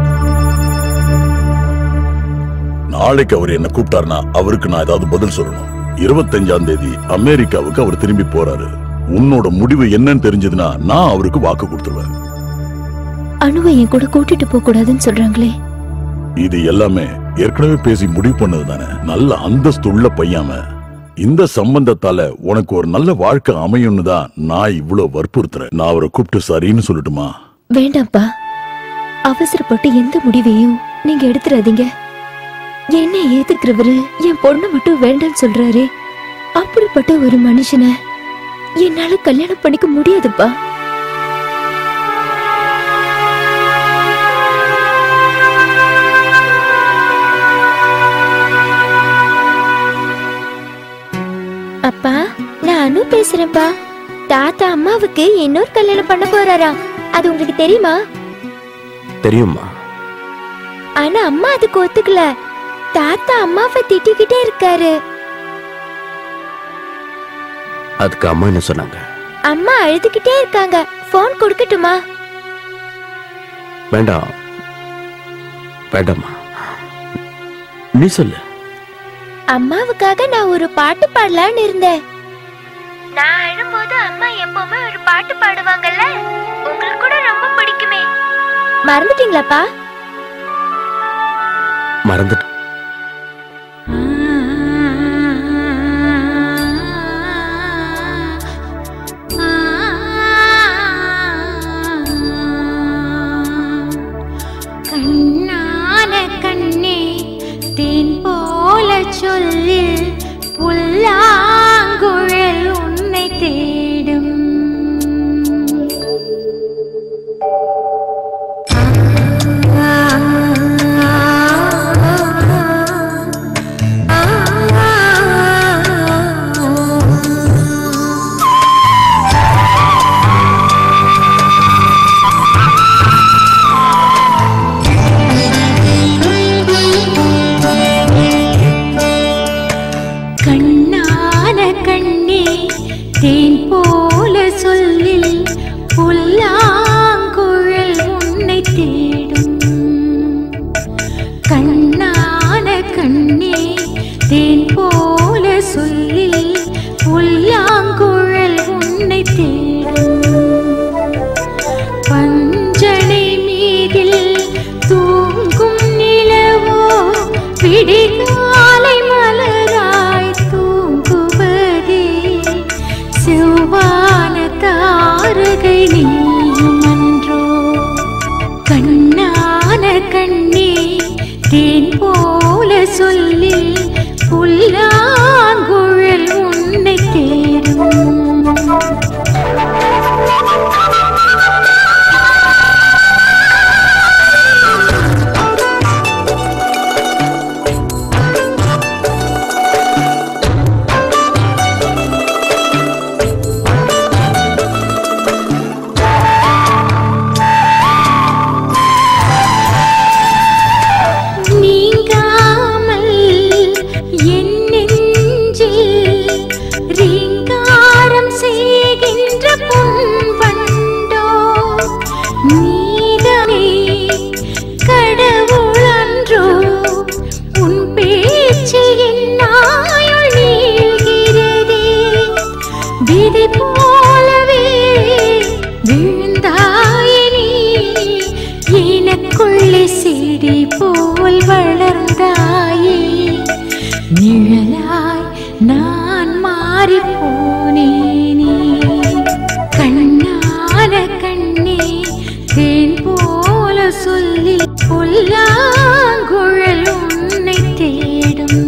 நாளைக்கு அவர் என்ன கூப்பிட்டாருன்னா அவருக்கு நான் ஏதாவது பதில் சொல்லணும் இருபத்தஞ்சாம் தேதி அமெரிக்காவுக்கு அவர் திரும்பி போறாரு உன்னோட முடிவு என்னன்னு தெரிஞ்சதுன்னா நான் அவருக்கு வாக்கு கொடுத்துருவேன் அணுவை என் கூட கூட்டிட்டு போக கூடாதுன்னு சொல்றாங்களே இது எல்லாமே ஏற்கனவே பேசி முடிவு பண்ணது தானே நல்ல அந்தஸ்து உள்ள பையாம இந்த சம்பந்தத்தால உனக்கு ஒரு நல்ல வாழ்க்கை அமையும்னு தான் நான் இவ்வளவு வற்புறுத்துறேன் நான் அவரை கூப்பிட்டு சரின்னு சொல்லட்டுமா வேண்டாம்ப்பா அவசரப்பட்டு எந்த முடிவையும் நீங்க எடுத்துறாதீங்க என்ன ஏத்துக்கிறவரு என் பொண்ணு மட்டும் வேண்டாம்னு சொல்றாரே அப்படிப்பட்ட ஒரு மனுஷனை என்னால கல்யாணம் பண்ணிக்க முடியாதுப்பா அப்பா நான் அனு பேசுறேன்ப்பா தாத்தா அம்மாவுக்கு இன்னொரு கல்யாணம் பண்ண போறாராம் அது உங்களுக்கு தெரியுமா தெரியுமா ஆனா அம்மா அதுக்கு ஒத்துக்கல தாத்தா அம்மாவை திட்டிக்கிட்டே இருக்காரு அதுக்கு அம்மா என்ன சொன்னாங்க அம்மா அழுதுகிட்டே இருக்காங்க போன் கொடுக்கட்டுமா வேண்டாம் வேண்டாம்மா நீ சொல்லு அம்மாவுக்காக நான் ஒரு பாட்டு பாடலாம்னு இருந்தேன் நான் அழும்போது அம்மா எப்பவுமே ஒரு பாட்டு பாடுவாங்கல்ல உங்களுக்கு கூட ரொம்ப பிடிக்குமே மறந்துட்டீங்களாப்பா மறந்துட்டு கண்ணான கண்ணே தேன் போல சொல்லில் புல்லாங்குழல் உன்னை தேடும் கண்ணான கண்ணே தேன் போல சொல்லில் புல்லாங்குழல் உன்னை தேடும் கண்ணான கண்ணே தேன் போல சொல்லில் புல்லாங்குழல் உன்னை தேடும் பஞ்சனை மீதில் தூங்கும் நிலவோ விடிகாலை மலராய் தூங்குவதே செவ்வான தாரகை நீயும் அன்றோ கண்ணான கண்ணே தேன் போ சொல்லி புல்லாங்குழல் உன்னை தேடும் நீங்காமல் என் நெஞ்சில் ரீங்காரம் செய்கின்ற பொன்வண்டோ நீதானே கடவுளன்றோ உன் பேச்சு என் நாயுள் நீள்கிறதே விதி போலவே விழுந்தாயே நீ எனக்குள்ளே செடி போல் வளர்ந்தாயே நிழலாய் நான் மாறிப் போனேனே கண்ணான கண்ணே தேன் போல சொல்லி புல்லாங்குழல் உன்னை தேடும்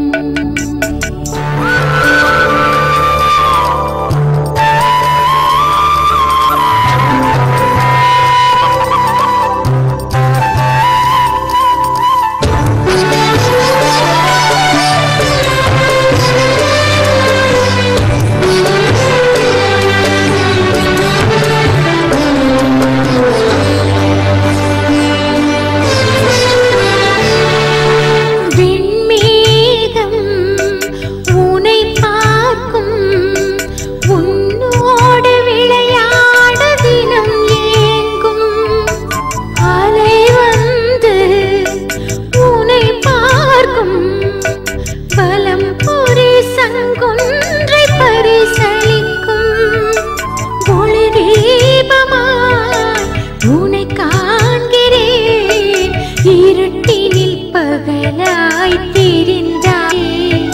விண்மேகம் உனை பார்க்கும் உன்னோடு விளையாட தினம் ஏங்கும் அலை வந்து உனை பார்க்கும் பலம் பொறி சங்குன்றை பரிசளிக்கும் ஒளி தீபமாய் உனை காண்கிறேன் இருட்டினில் பகலாய் தெரிந்தாயே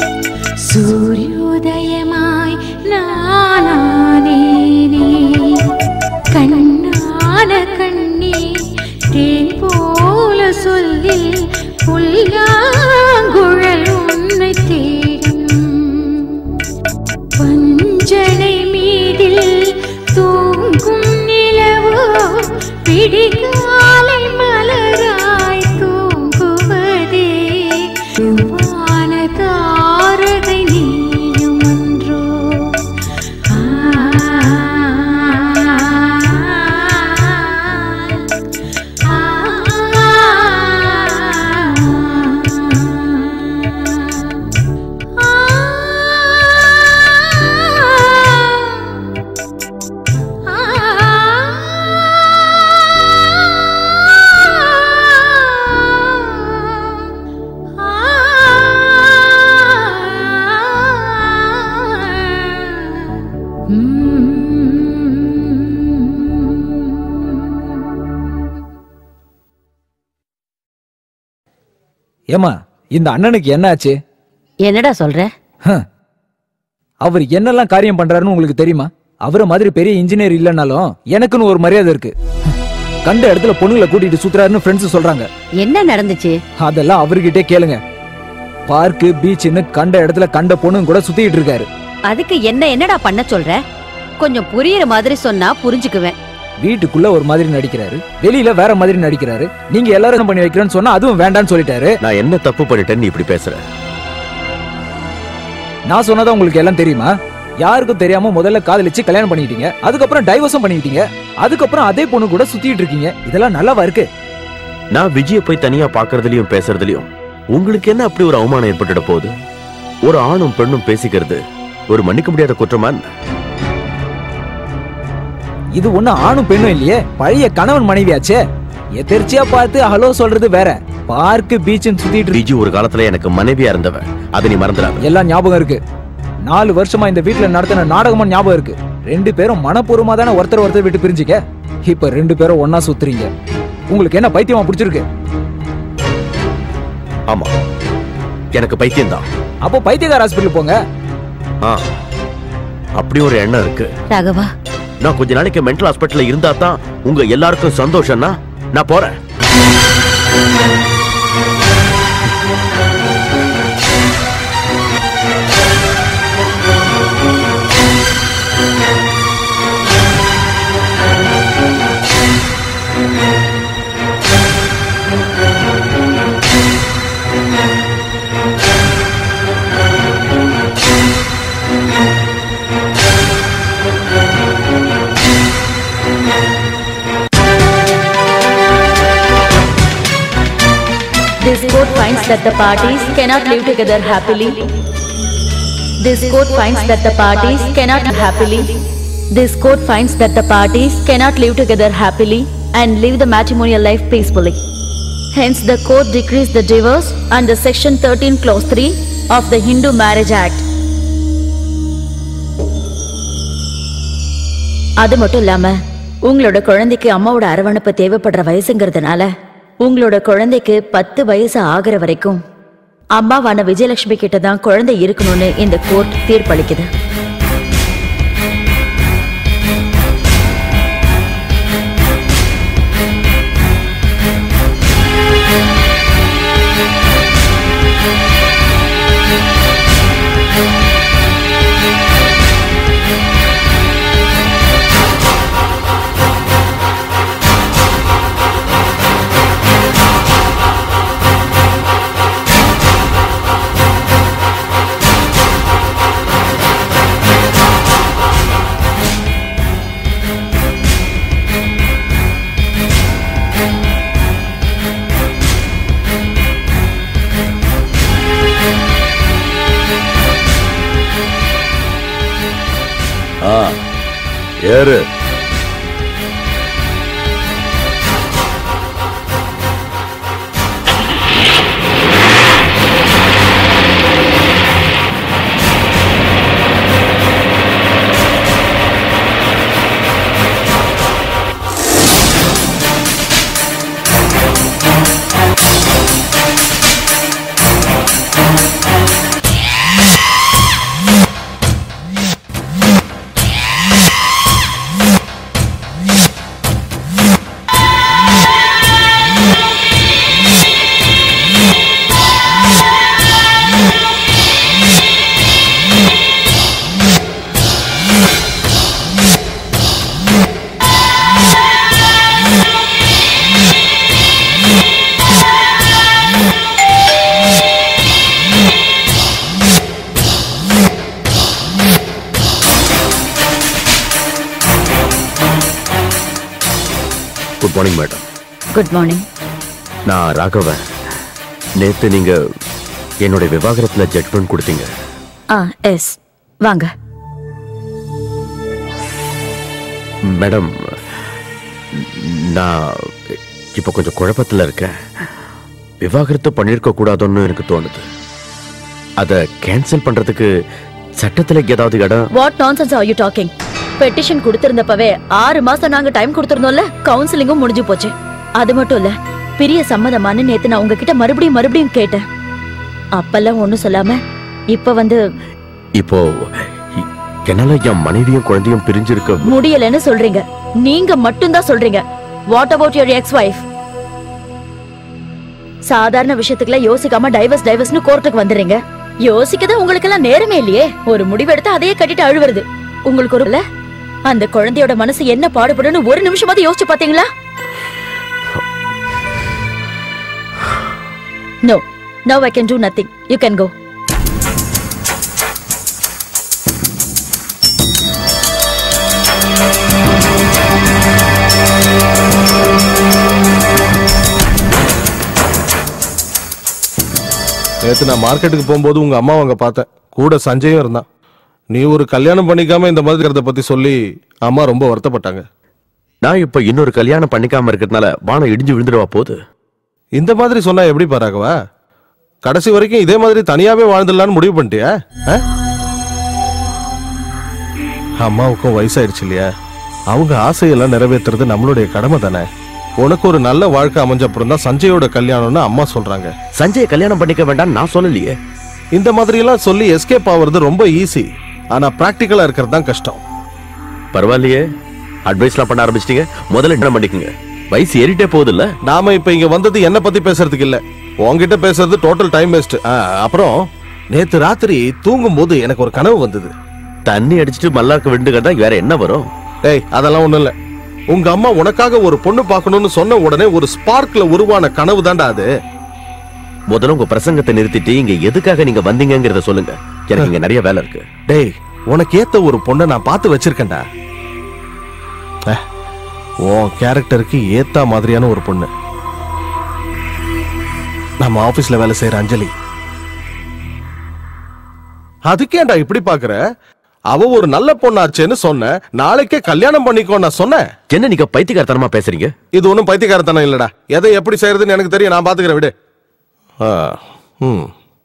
சூரியோதயமாய் நானானேனே கண்ணான கண்ணே தேன் போல சொல்லி புல்லாங்குழல் உன்னை தேடும் பஞ்சனை மீதில் தூங்கும் நிலவோ பிடிகாலை மலராய் தூங்குவதே வான தாரகை நீயும் அன்றோ ஏமா இந்த அண்ணனுக்கு என்னாச்சு என்னடா சொல்ற ஹம். அவர் என்னெல்லாம் காரியம் பண்றாருன்னு உங்களுக்கு தெரியுமா அவரை மாதிரி பெரிய இன்ஜினியர் இல்லைனாலும் எனக்குன்னு ஒரு மரியாதை இருக்கு ஹம். கண்ட இடத்துல பொண்ணுங்களை கூட்டிட்டு சுத்துறாருன்னு ஃப்ரெண்ட்ஸ் சொல்றாங்க என்ன நடந்துச்சு அதெல்லாம் அவர்கிட்டே கேளுங்க பார்க்கு பீச்னு கண்ட இடத்துல கண்ட பொண்ணுங்க கூட சுத்திட்டு இருக்காரு அதுக்கு என்ன என்னடா பண்ண சொல்ற கொஞ்சம் புரியுற மாதிரி சொன்னா புரிஞ்சுக்குவேன் வீட்டுக்குள்ள ஒரு மாதிரி நடிக்கிறாரு வெளியில வேற மாதிரி நடிக்கிறாரு நீங்க எல்லாரும் என்ன பண்ணி வைக்கிறேன்னு சொன்னா அதுவும் வேண்டாம்னு சொல்லிட்டாரு நான் என்ன தப்பு பண்ணிட்டேன்னு நீ இப்படி பேசுற நான் சொன்னதா உங்களுக்கு எல்லாம் தெரியுமா யாருக்கும் தெரியாம முதல்ல காதலிச்சு கல்யாணம் பண்ணிக்கிட்டீங்க அதுக்கப்புறம் டைவர்ஸும் பண்ணிக்கிட்டீங்க அதுக்கப்புறம் அதே பொண்ணு கூட சுத்திட்டு இருக்கீங்க இதெல்லாம் நல்லாவா இருக்கு நான் விஜய போய் தனியா பாக்குறதுலயும் பேசுறதுலயும் உங்களுக்கு என்ன அப்படி ஒரு அவமானம் ஏற்பட்டுட போகுது ஒரு ஆணும் பெண்ணும் பேசிக்கிறது ஒரு மன்னிக்க முடியாத குற்றமா என்ன? இது ஒண்ணு ஆணும் பெண்ணும் இல்லையே பழைய கணவன் மனைவியாச்சே எதிர்ச்சியா பார்த்து ஹலோ சொல்றது வேற பார்க்கு பீச்சுன்னு சுத்திட்டு இருக்கு. விஜி ஒரு காலத்துல எனக்கு மனைவியா இருந்தவன் அதை நீ மறந்துடாத எல்லாம் ஞாபகம் இருக்கு நாலு வருஷமா இந்த வீட்ல நடத்தின நாடகமும் ஞாபகம் இருக்கு ரெண்டு பேரும் மனப்பூர்வமா தானே ஒருத்தர் ஒருத்தர் விட்டு பிரிஞ்சிக்க இப்ப ரெண்டு பேரும் ஒன்னா சுத்துறீங்க உங்களுக்கு என்ன பைத்தியமா பிடிச்சிருக்கு ஆமா எனக்கு பைத்தியம்தான் அப்போ பைத்தியக்கார ஹாஸ்பிட்டல் போங்க ஆ அப்படி ஒரு எண்ணம் இருக்கு ராகவா நான் கொஞ்ச நாளைக்கு மென்டல் ஹாஸ்பிட்டல்ல இருந்தா தான் உங்க எல்லாருக்கும் சந்தோஷம்னா நான் போறேன் finds that the parties cannot live together happily. This court finds that the parties cannot happily. This court finds that the parties cannot live together happily and live the matrimonial life peacefully. Hence, the court decrees the divorce under Section 13, Clause 3 of the Hindu Marriage Act. அது மட்டும் இல்லாம உங்களோட குழந்தைக்கு அம்மாவோட அரவணைப்பு தேவைப்படுற வயசுங்கிறதுனால உங்களோட குழந்தைக்கு பத்து வயசு ஆகுற வரைக்கும் அம்மாவான விஜயலட்சுமி கிட்ட தான் குழந்தை இருக்கணும்னு இந்த கோர்ட் தீர்ப்பளிக்குது ஆ ஏறு good morning madam good morning நான் ராகவன் நேத்து நீங்க என்னுடைய விவாகரத்துல ஜட்மெண்ட் கொடுத்தீங்க ஆ எஸ் வாங்க மேடம் நான் இப்போ கொஞ்சம் குழப்பத்துல இருக்கேன் விவாகரத்து பண்ணியிருக்க கூடாதுன்னு எனக்கு தோணுது அதை கேன்சல் பண்றதுக்கு சட்டத்துல ஏதாவது இடம் what nonsense are you talking petition கொடுத்திருந்தப்பவே ஆறு மாசம் நாங்க டைம் கொடுத்திருந்தோம்ல கவுன்சிலிங்கும் முடிஞ்சு போச்சு அது மட்டும் இல்ல பிரிய சம்மதமான்னு நேத்து நான் உங்ககிட்ட மறுபடியும் மறுபடியும் கேட்டேன் அப்பெல்லாம் ஒண்ணும் சொல்லாம இப்ப வந்து இப்போ இ- என்னால என் மனைவியும் குழந்தையும் பிரிஞ்சிருக்க முடியலன்னு சொல்றீங்க நீங்க மட்டும்தான் சொல்றீங்க what about your ex wife சாதாரண விஷயத்துக்குலாம் யோசிக்காம டைவர்ஸ் டைவர்ஸ்னு கோர்ட்டுக்கு வந்துடுறீங்க யோசிக்கதான் உங்களுக்கு எல்லாம் நேரமே இல்லையே ஒரு முடிவெடுத்து அதையே கட்டிட்டு அழுவுறது உங்களுக்கு ஒரு இல்ல அந்த குழந்தையோட மனசு என்ன பாடுபடுன்னு ஒரு நிமிஷமாவது யோசிச்சு பாத்தீங்களா no no I can do nothing you can go நேத்து நான் மார்க்கெட்டுக்கு போகும்போது உங்க அம்மா அங்க பார்த்தேன் கூட சஞ்சயும் இருந்தான் நீ ஒரு கல்யாணம் பண்ணிக்காம இந்த மாதிரி இருக்கிறத பத்தி சொல்லி அம்மா ரொம்ப வருத்தப்பட்டாங்க நான் இப்ப இன்னொரு கல்யாணம் பண்ணிக்காம இருக்கிறதுனால வானம் இடிஞ்சு விழுந்துடுவா போகுது இந்த மாதிரி சொன்னா எப்படி பாராகவா கடைசி வரைக்கும் இதே மாதிரி தனியாவே வாழ்ந்துடலான்னு முடிவு பண்ணிட்டியா ஆ? அம்மாவுக்கும் வயசாயிடுச்சு இல்லையா அவங்க ஆசையெல்லாம் நிறைவேற்றுறது நம்மளுடைய கடமை தானே உனக்கு ஒரு நல்ல வாழ்க்கை அமைஞ்ச அப்புறம் தான் சஞ்சயோட கல்யாணம்னு அம்மா சொல்றாங்க சஞ்சய் கல்யாணம் பண்ணிக்க வேண்டாம் நான் சொல்லலையே இந்த மாதிரி எல்லாம் சொல்லி எஸ்கேப் ஆகுறது ரொம்ப ஈஸி ஆனா பிராக்டிக்கலா இருக்கிறது தான் கஷ்டம் பரவாயில்லையே அட்வைஸ்லாம் பண்ண ஆரம்பிச்சிட்டீங்க முதல்ல என்ன பண்ணிக்கங்க வயசு ஏறிட்டே போகுது இல்ல நாம இப்ப இங்க வந்தது என்ன பத்தி பேசுறதுக்கு இல்ல உன்கிட்ட பேசுறது டோட்டல் டைம் வேஸ்ட் அப்புறம் நேத்து ராத்திரி தூங்கும் போது எனக்கு ஒரு கனவு வந்தது தண்ணி அடிச்சிட்டு மல்லாக்க விண்டுகிறதா வேற என்ன வரும் ஏய் அதெல்லாம் ஒண்ணும் இல்ல உங்க அம்மா உனக்காக ஒரு பொண்ணு பார்க்கணும்னு சொன்ன உடனே ஒரு ஸ்பார்க்ல உருவான கனவு தான்டா அது முதல்ல உங்க பிரசங்கத்தை நிறுத்திட்டு இங்க எதுக்காக நீங்க வந்தீங்கங்கறத சொல்லுங்க எனக்கு இங்க நிறைய வேலை இருக்கு டேய் உனக்கு ஏத்த ஒரு பொண்ணை நான் பார்த்து வச்சிருக்கேன்டா அஹ், உன் கேரக்டருக்கு ஏத்தா மாதிரியான ஒரு பொண்ணு நம்ம ஆபீஸ்ல வேலை செய்யற அஞ்சலி அதுக்கேண்டா இப்படி பாக்குற அவ ஒரு நல்ல பொண்ணாச்சேன்னு சொன்ன நாளைக்கே கல்யாணம் பண்ணிக்கோ நான் சொன்னேன் என்ன நீங்க பைத்தியக்காரத்தனமா பேசுறீங்க இது ஒண்ணும் பைத்தியக்காரத்தனம் இல்லடா எதை எப்படி செய்யறதுன்னு எனக்கு தெரியும் நான் பாத்துக்கிறேன் விடு ஆ, ம்.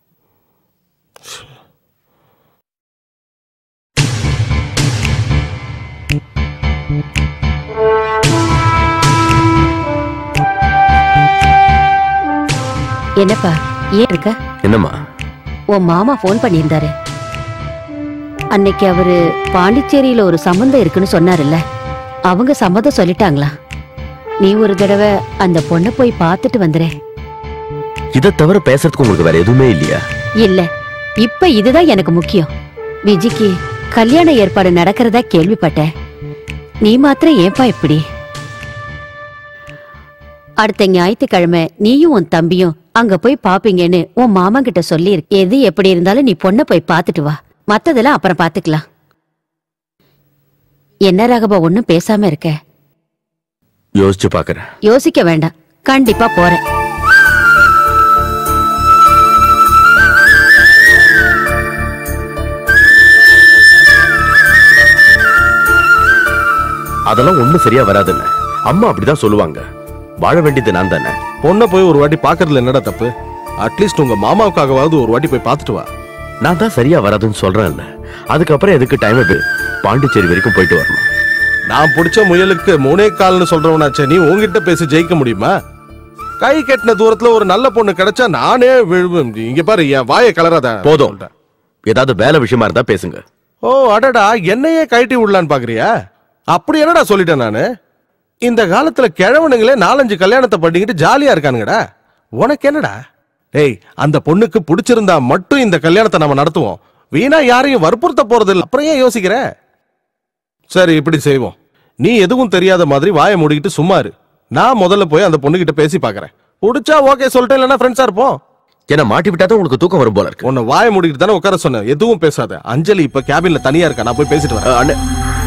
என்னப்பா ஏன் இருக்க என்னம்மா உன் மாமா ஃபோன் பண்ணியிருந்தாரு அன்னைக்கு அவரு பாண்டிச்சேரியில ஒரு சம்மந்தம் இருக்குன்னு சொன்னாருல்ல அவங்க சம்மதம் சொல்லிட்டாங்களா நீ ஒரு தடவை அந்த பொண்ணை போய் பார்த்துட்டு வந்துரு இதை தவிர பேசுறதுக்கு உங்களுக்கு வேற எதுவுமே இல்லையா இல்ல இப்ப இதுதான் எனக்கு முக்கியம் விஜிக்கு கல்யாண ஏற்பாடு நடக்கிறதா கேள்விப்பட்டேன் நீ மாத்திரம் ஏன்பா இப்படி அடுத்த ஞாயிற்றுக்கிழமை நீயும் உன் தம்பியும் அங்க போய் பாப்பீங்கன்னு உன் மாமா கிட்ட சொல்லி எது எப்படி இருந்தாலும் நீ பொண்ணை போய் பார்த்துட்டு வா மத்ததெல்லாம் அப்புறம் பாத்துக்கலாம் என்ன ராகபா ஒண்ணும் பேசாம இருக்க யோசிச்சு பாக்குறேன் யோசிக்க வேண்டாம் கண்டிப்பா போறேன் அதெல்லாம் ஒண்ணும் சரியா வராதுன்னு அம்மா அப்படிதான் சொல்லுவாங்க வாழ வேண்டியது நான் தானே பொண்ணை போய் ஒரு வாட்டி பாக்குறதுல என்னடா தப்பு அட்லீஸ்ட் உங்க மாமாவுக்காகவாவது ஒரு வாட்டி போய் பார்த்துட்டு வா நான் தான் சரியா வராதுன்னு சொல்றேன்ல அதுக்கப்புறம் எதுக்கு டைம் அது பாண்டிச்சேரி வரைக்கும் போயிட்டு வரணும் நான் பிடிச்ச முயலுக்கு மூணே கால்னு சொல்றவனாச்சே நீ உன்கிட்ட பேசி ஜெயிக்க முடியுமா கை கெட்டின தூரத்துல ஒரு நல்ல பொண்ணு கிடைச்சா நானே விழுவேன் இங்க பாரு என் வாயை கலராத போதும் ஏதாவது வேலை விஷயமா இருந்தா பேசுங்க ஓ அடடா என்னையே கழட்டி விடலான்னு பாக்குறியா அப்படி என்னடா சொல்லிட்டேன் நானு இந்த காலத்துல கிழவனுங்களே நாலஞ்சு கல்யாணத்தை பண்ணிக்கிட்டு ஜாலியா இருக்கானுங்கடா உனக்கு என்னடா ஏய் அந்த பொண்ணுக்கு பிடிச்சிருந்தா மட்டும் இந்த கல்யாணத்தை நம்ம நடத்துவோம் வீணா யாரையும் வற்புறுத்த போறது இல்ல அப்புறம் ஏன் யோசிக்கிற சரி இப்படி செய்வோம் நீ எதுவும் தெரியாத மாதிரி வாயை மூடிக்கிட்டு சும்மா இரு நான் முதல்ல போய் அந்த பொண்ணுகிட்ட பேசி பார்க்கறேன் பிடிச்சா ஓகே சொல்லிட்டேன் இல்லைன்னா ஃப்ரெண்ட்ஸா இருப்போம் என்ன மாட்டி விட்டாதான் உங்களுக்கு தூக்கம் வரும் போல இருக்கு உன்னை வாயை மூடிக்கிட்டு தானே உட்கார சொன்னேன் எதுவும் பேசாத அஞ்சலி இப்ப கேபின்ல தனியா இருக்கா நான் போய் பேசிட்டு வரேன் அண்ணே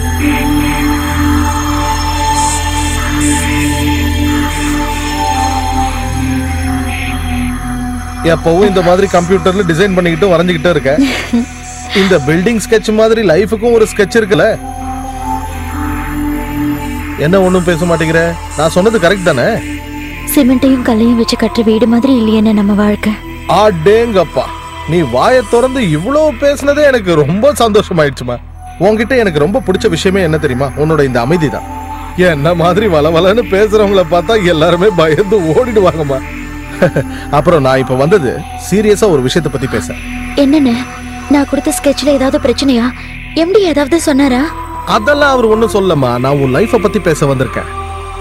எப்பவும் இந்த மாதிரி கம்ப்யூட்டர்ல டிசைன் பண்ணிக்கிட்டு வரைஞ்சுக்கிட்டு இருக்க இந்த பில்டிங் ஸ்கெட்ச் மாதிரி லைஃபுக்கும் ஒரு ஸ்கெட்ச் இருக்குல்ல என்ன ஒண்ணும் பேச மாட்டேங்கிற நான் சொன்னது கரெக்ட் தானே சிமெண்ட்டையும் கல்லையும் வச்சு கட்டுற வீடு மாதிரி இல்லையேன்னு நம்ம வாழ்க்கை ஆடேங்கப்பா நீ வாயை திறந்து இவ்வளவு பேசுனதே எனக்கு ரொம்ப சந்தோஷமாயிடுச்சுமா உன்கிட்ட எனக்கு ரொம்ப பிடிச்ச விஷயமே என்ன தெரியுமா உன்னோட இந்த அமைதி தான் என்ன மாதிரி வளவலன்னு பேசுறவங்கள பார்த்தா எல்லாருமே பயந்து ஓடிடுவாங்கம்மா அப்புறம் நான் இப்ப வந்தது சீரியஸா ஒரு விஷயத்தை பத்தி பேச என்னன்னு நான் கொடுத்த ஸ்கெட்ச்ல ஏதாவது பிரச்சனையா எம்டி ஏதாவது சொன்னாரா அதெல்லாம் அவர் ஒண்ணும் சொல்லமா நான் உன் லைஃப பத்தி பேச வந்திருக்கேன்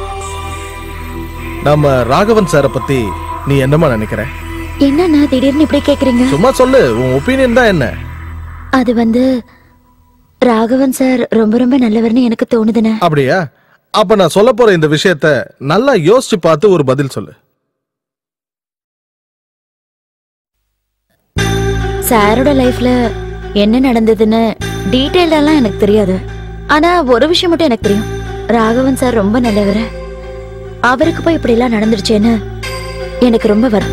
நம்ம ராகவன் சாரை பத்தி நீ என்னமா நினைக்கிற என்னண்ணா திடீர்னு இப்படி கேக்குறீங்க சும்மா சொல்லு உன் ஒப்பீனியன் தான் என்ன அது வந்து ராகவன் சார் ரொம்ப ரொம்ப நல்லவர்னு எனக்கு தோணுதுண்ணே அப்படியா அப்ப நான் சொல்ல போற இந்த விஷயத்த நல்லா யோசிச்சு பார்த்து ஒரு பதில் சொல்லு சாரோட லைஃப்ல என்ன நடந்ததுன்னு டீட்டெயிலெல்லாம் எனக்கு தெரியாது ஆனா ஒரு விஷயம் மட்டும் எனக்கு தெரியும் ராகவன் சார் ரொம்ப நல்லவர் அவருக்கு போய் இப்படி எல்லாம் நடந்துருச்சேன்னு எனக்கு ரொம்ப வரும்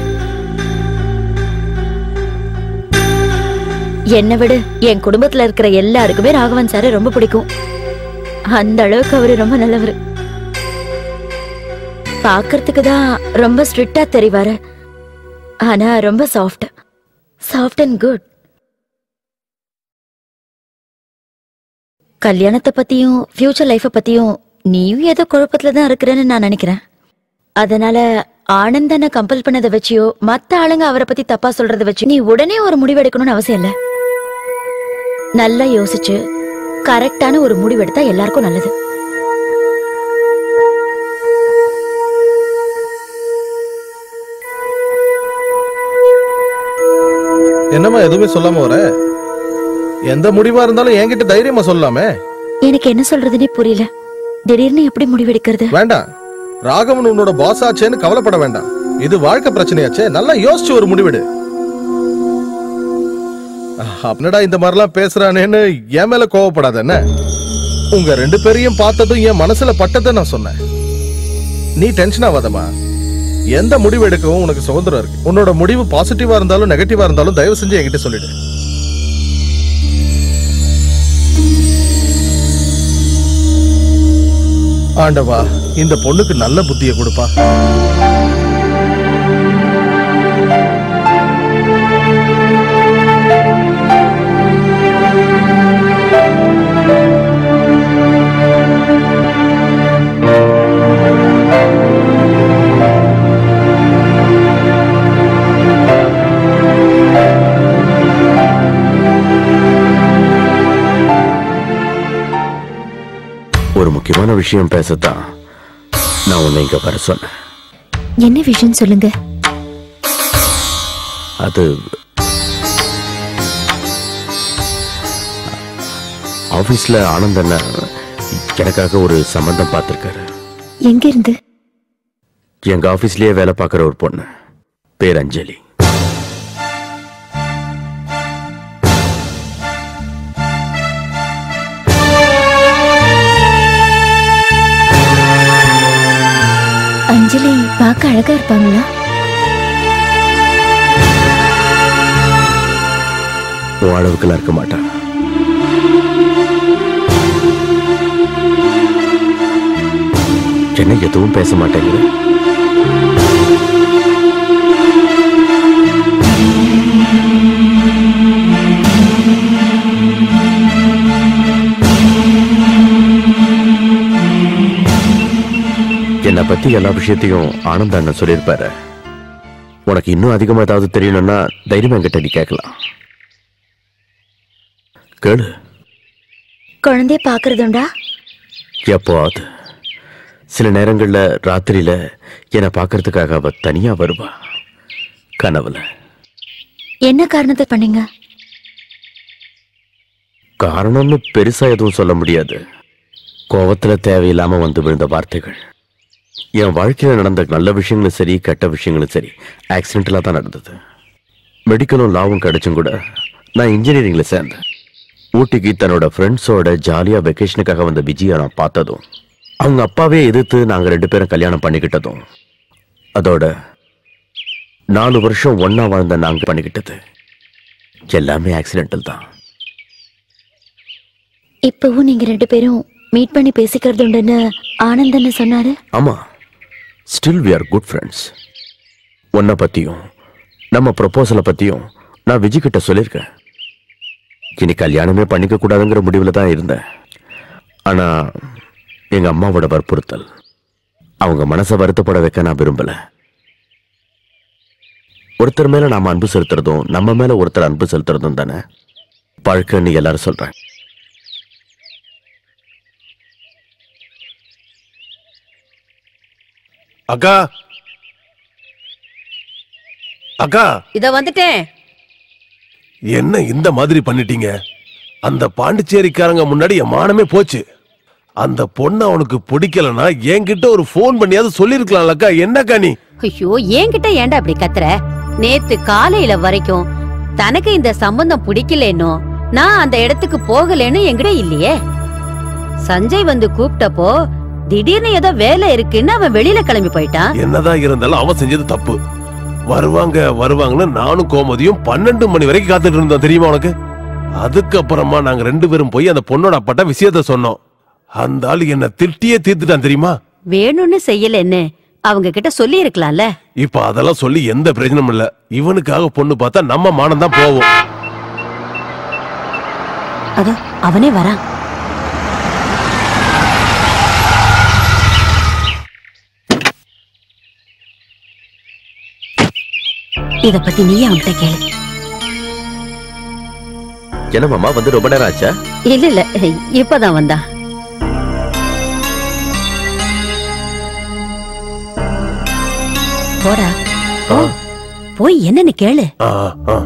என்னை விட என் குடும்பத்துல இருக்கிற எல்லாருக்குமே ராகவன் சாரை ரொம்ப பிடிக்கும் அந்த அளவுக்கு அவரு ரொம்ப நல்லவர் பார்க்கறதுக்கு தான் ரொம்ப ஸ்ட்ரிக்டா தெரிவாரு ஆனா ரொம்ப சாஃப்ட் சாஃப்ட் அண்ட் குட் கல்யாணத்தை பத்தியும் ஃபியூச்சர் லைஃப பத்தியும் நீயும் ஏதோ குழப்பத்துல தான் இருக்கிறேன்னு நான் நினைக்கிறேன் அதனால ஆனந்தனை கம்பல் பண்ணதை வச்சியோ மத்த ஆளுங்க அவரை பத்தி தப்பா சொல்றத வச்சு நீ உடனே ஒரு முடிவு எடுக்கணும்னு அவசியம் இல்ல நல்லா யோசிச்சு கரெக்டான ஒரு முடிவு எடுத்தா எல்லாருக்கும் நல்லது என்னம்மா எதுவுமே சொல்லாம வர எந்த முடிவா இருந்தாலும் என்கிட்ட தைரியமா சொல்லலாமே எனக்கு என்ன சொல்றதுன்னே புரியல திடீர்னு எப்படி முடிவெடுக்கிறது வேண்டாம் ராகவன் உன்னோட பாஸ் ஆச்சேன்னு கவலைப்பட வேண்டாம் இது வாழ்க்கை பிரச்சனையாச்சே நல்லா யோசிச்சு ஒரு முடிவெடு அப்படின்னடா இந்த மாதிரிலாம் பேசுறானேன்னு என் மேல கோவப்படாத என்ன உங்க ரெண்டு பேரையும் பார்த்ததும் என் மனசுல பட்டதை நான் சொன்னேன் நீ டென்ஷன் ஆகாதம்மா எந்த முடிவு எடுக்கவும் உனக்கு சுதந்திரம் இருக்கு உன்னோட முடிவு பாசிட்டிவா இருந்தாலும் நெகட்டிவா இருந்தாலும் தயவு செஞ்சு என்கிட்ட சொல்லிடு ஆண்டவா இந்த பொண்ணுக்கு நல்ல புத்தியை கொடுப்பா ஒரு முக்கியமான விஷயம் பேசத்தான் நான் உன்னை இங்க வர சொன்னேன் என்ன விஷயம் சொல்லுங்க அது ஆபீஸ்ல ஆனந்த் அண்ணன் எனக்காக ஒரு சம்பந்தம் பார்த்திருக்காரு எங்க இருந்து எங்க ஆபீஸ்லயே வேலை பார்க்குற ஒரு பொண்ணு பேர் அஞ்சலி அஞ்சலி பார்க்க அழகா இருப்பாங்களா உன் அளவுக்குலாம் இருக்க மாட்டான் என்ன எதுவும் பேச மாட்டேங்கிற என்னை பத்தி எல்லா விஷயத்தையும் ஆனந்த அண்ணன் சொல்லியிருப்பாரு உனக்கு இன்னும் அதிகமா ஏதாவது தெரியணும்னா தைரியமா என்கிட்ட நீ கேட்கலாம் கேளு குழந்தைய பாக்குறதுண்டா எப்போவாது சில நேரங்கள்ல ராத்திரியில என்னை பார்க்கறதுக்காக அவ தனியா வருவா கனவுல என்ன காரணத்தை பண்ணீங்க காரணம்னு பெருசா எதுவும் சொல்ல முடியாது கோவத்துல தேவையில்லாம வந்து விழுந்த வார்த்தைகள் என் வாழ்க்கையில நடந்த நல்ல விஷயங்களும் சரி கெட்ட விஷயங்களும் சரி ஆக்சிடென்டலா தான் நடந்தது மெடிக்கலும் லாவும் கிடைச்சும் கூட நான் இன்ஜினியரிங்ல சேர்ந்தேன் ஊட்டிக்கு தன்னோட ஃப்ரெண்ட்ஸோட ஜாலியா வெக்கேஷனுக்காக வந்த விஜயை நான் பார்த்ததும் அவங்க அப்பாவே எதிர்த்து நாங்க ரெண்டு பேரும் கல்யாணம் பண்ணிக்கிட்டதும் அதோட நாலு வருஷம் ஒண்ணா வாழ்ந்த நாங்க பண்ணிக்கிட்டது எல்லாமே ஆக்சிடென்டல் தான் இப்பவும் நீங்க ரெண்டு பேரும் மீட் பண்ணி பேசிக்கிறது உண்டுன்னு ஆனந்தன்னு சொன்னாரு ஆமா still we are good friends உன்னை பத்தியும் நம்ம ப்ரொபோசலை பத்தியும் நான் விஜய் கிட்ட சொல்லியிருக்கேன் இனி கல்யாணமே பண்ணிக்க கூடாதுங்கிற முடிவுல தான் இருந்தேன் ஆனா எங்க அம்மாவோட வற்புறுத்தல் அவங்க மனசை வருத்தப்பட வைக்க நான் விரும்பல ஒருத்தர் மேல நாம அன்பு செலுத்துறதும் நம்ம மேல ஒருத்தர் அன்பு செலுத்துறதும் தானே பழக்கன்னு எல்லாரும் சொல்றேன் அக்கா அக்கா இத வந்துட்டேன் என்ன இந்த மாதிரி பண்ணிட்டீங்க அந்த பாண்டிச்சேரிக்காரங்க முன்னாடி என் மானமே போச்சு அந்த பொண்ணு அவனுக்கு பிடிக்கலனா என்கிட்ட ஒரு ஃபோன் பண்ணியாவது சொல்லிருக்கலாம்லக்கா என்னக்கா நீ ஐயோ என்கிட்ட ஏன்டா இப்படி கத்துற நேத்து காலையில வரைக்கும் தனக்கு இந்த சம்பந்தம் பிடிக்கலனோ நான் அந்த இடத்துக்கு போகலன்னு என்கிட்ட இல்லையே சஞ்சய் வந்து கூப்பிட்டப்போ திடீர்னு ஏதோ வேலை இருக்குன்னு அவன் வெளியில கிளம்பி போயிட்டான் என்னதான் இருந்தாலும் அவன் செஞ்சது தப்பு வருவாங்க வருவாங்கன்னு நானும் கோமதியும் பன்னெண்டு மணி வரைக்கும் காத்துட்டு இருந்தோம் தெரியுமா உனக்கு அதுக்கப்புறமா நாங்க ரெண்டு பேரும் போய் அந்த பொண்ணோட அப்பாட்ட விஷயத்த சொன்னோம் அந்த ஆளு என்ன திட்டியே தீர்த்துட்டான் தெரியுமா வேணும்னு செய்யலன்னு அவங்க கிட்ட சொல்லி இருக்கலாம்ல இப்ப அதெல்லாம் சொல்லி எந்த பிரச்சனையும் இல்ல இவனுக்காக பொண்ணு பார்த்தா நம்ம மானம் தான் போவோம் அதோ அவனே வரான் இத பத்தி நீ அவன்கிட்ட கேளு என்ன மாமா வந்து ரொம்ப நேரம் ஆச்சா இல்ல இல்ல இப்பதான் வந்தா போடா போ. போய் என்னன்னு கேளு ஆ, ஆ.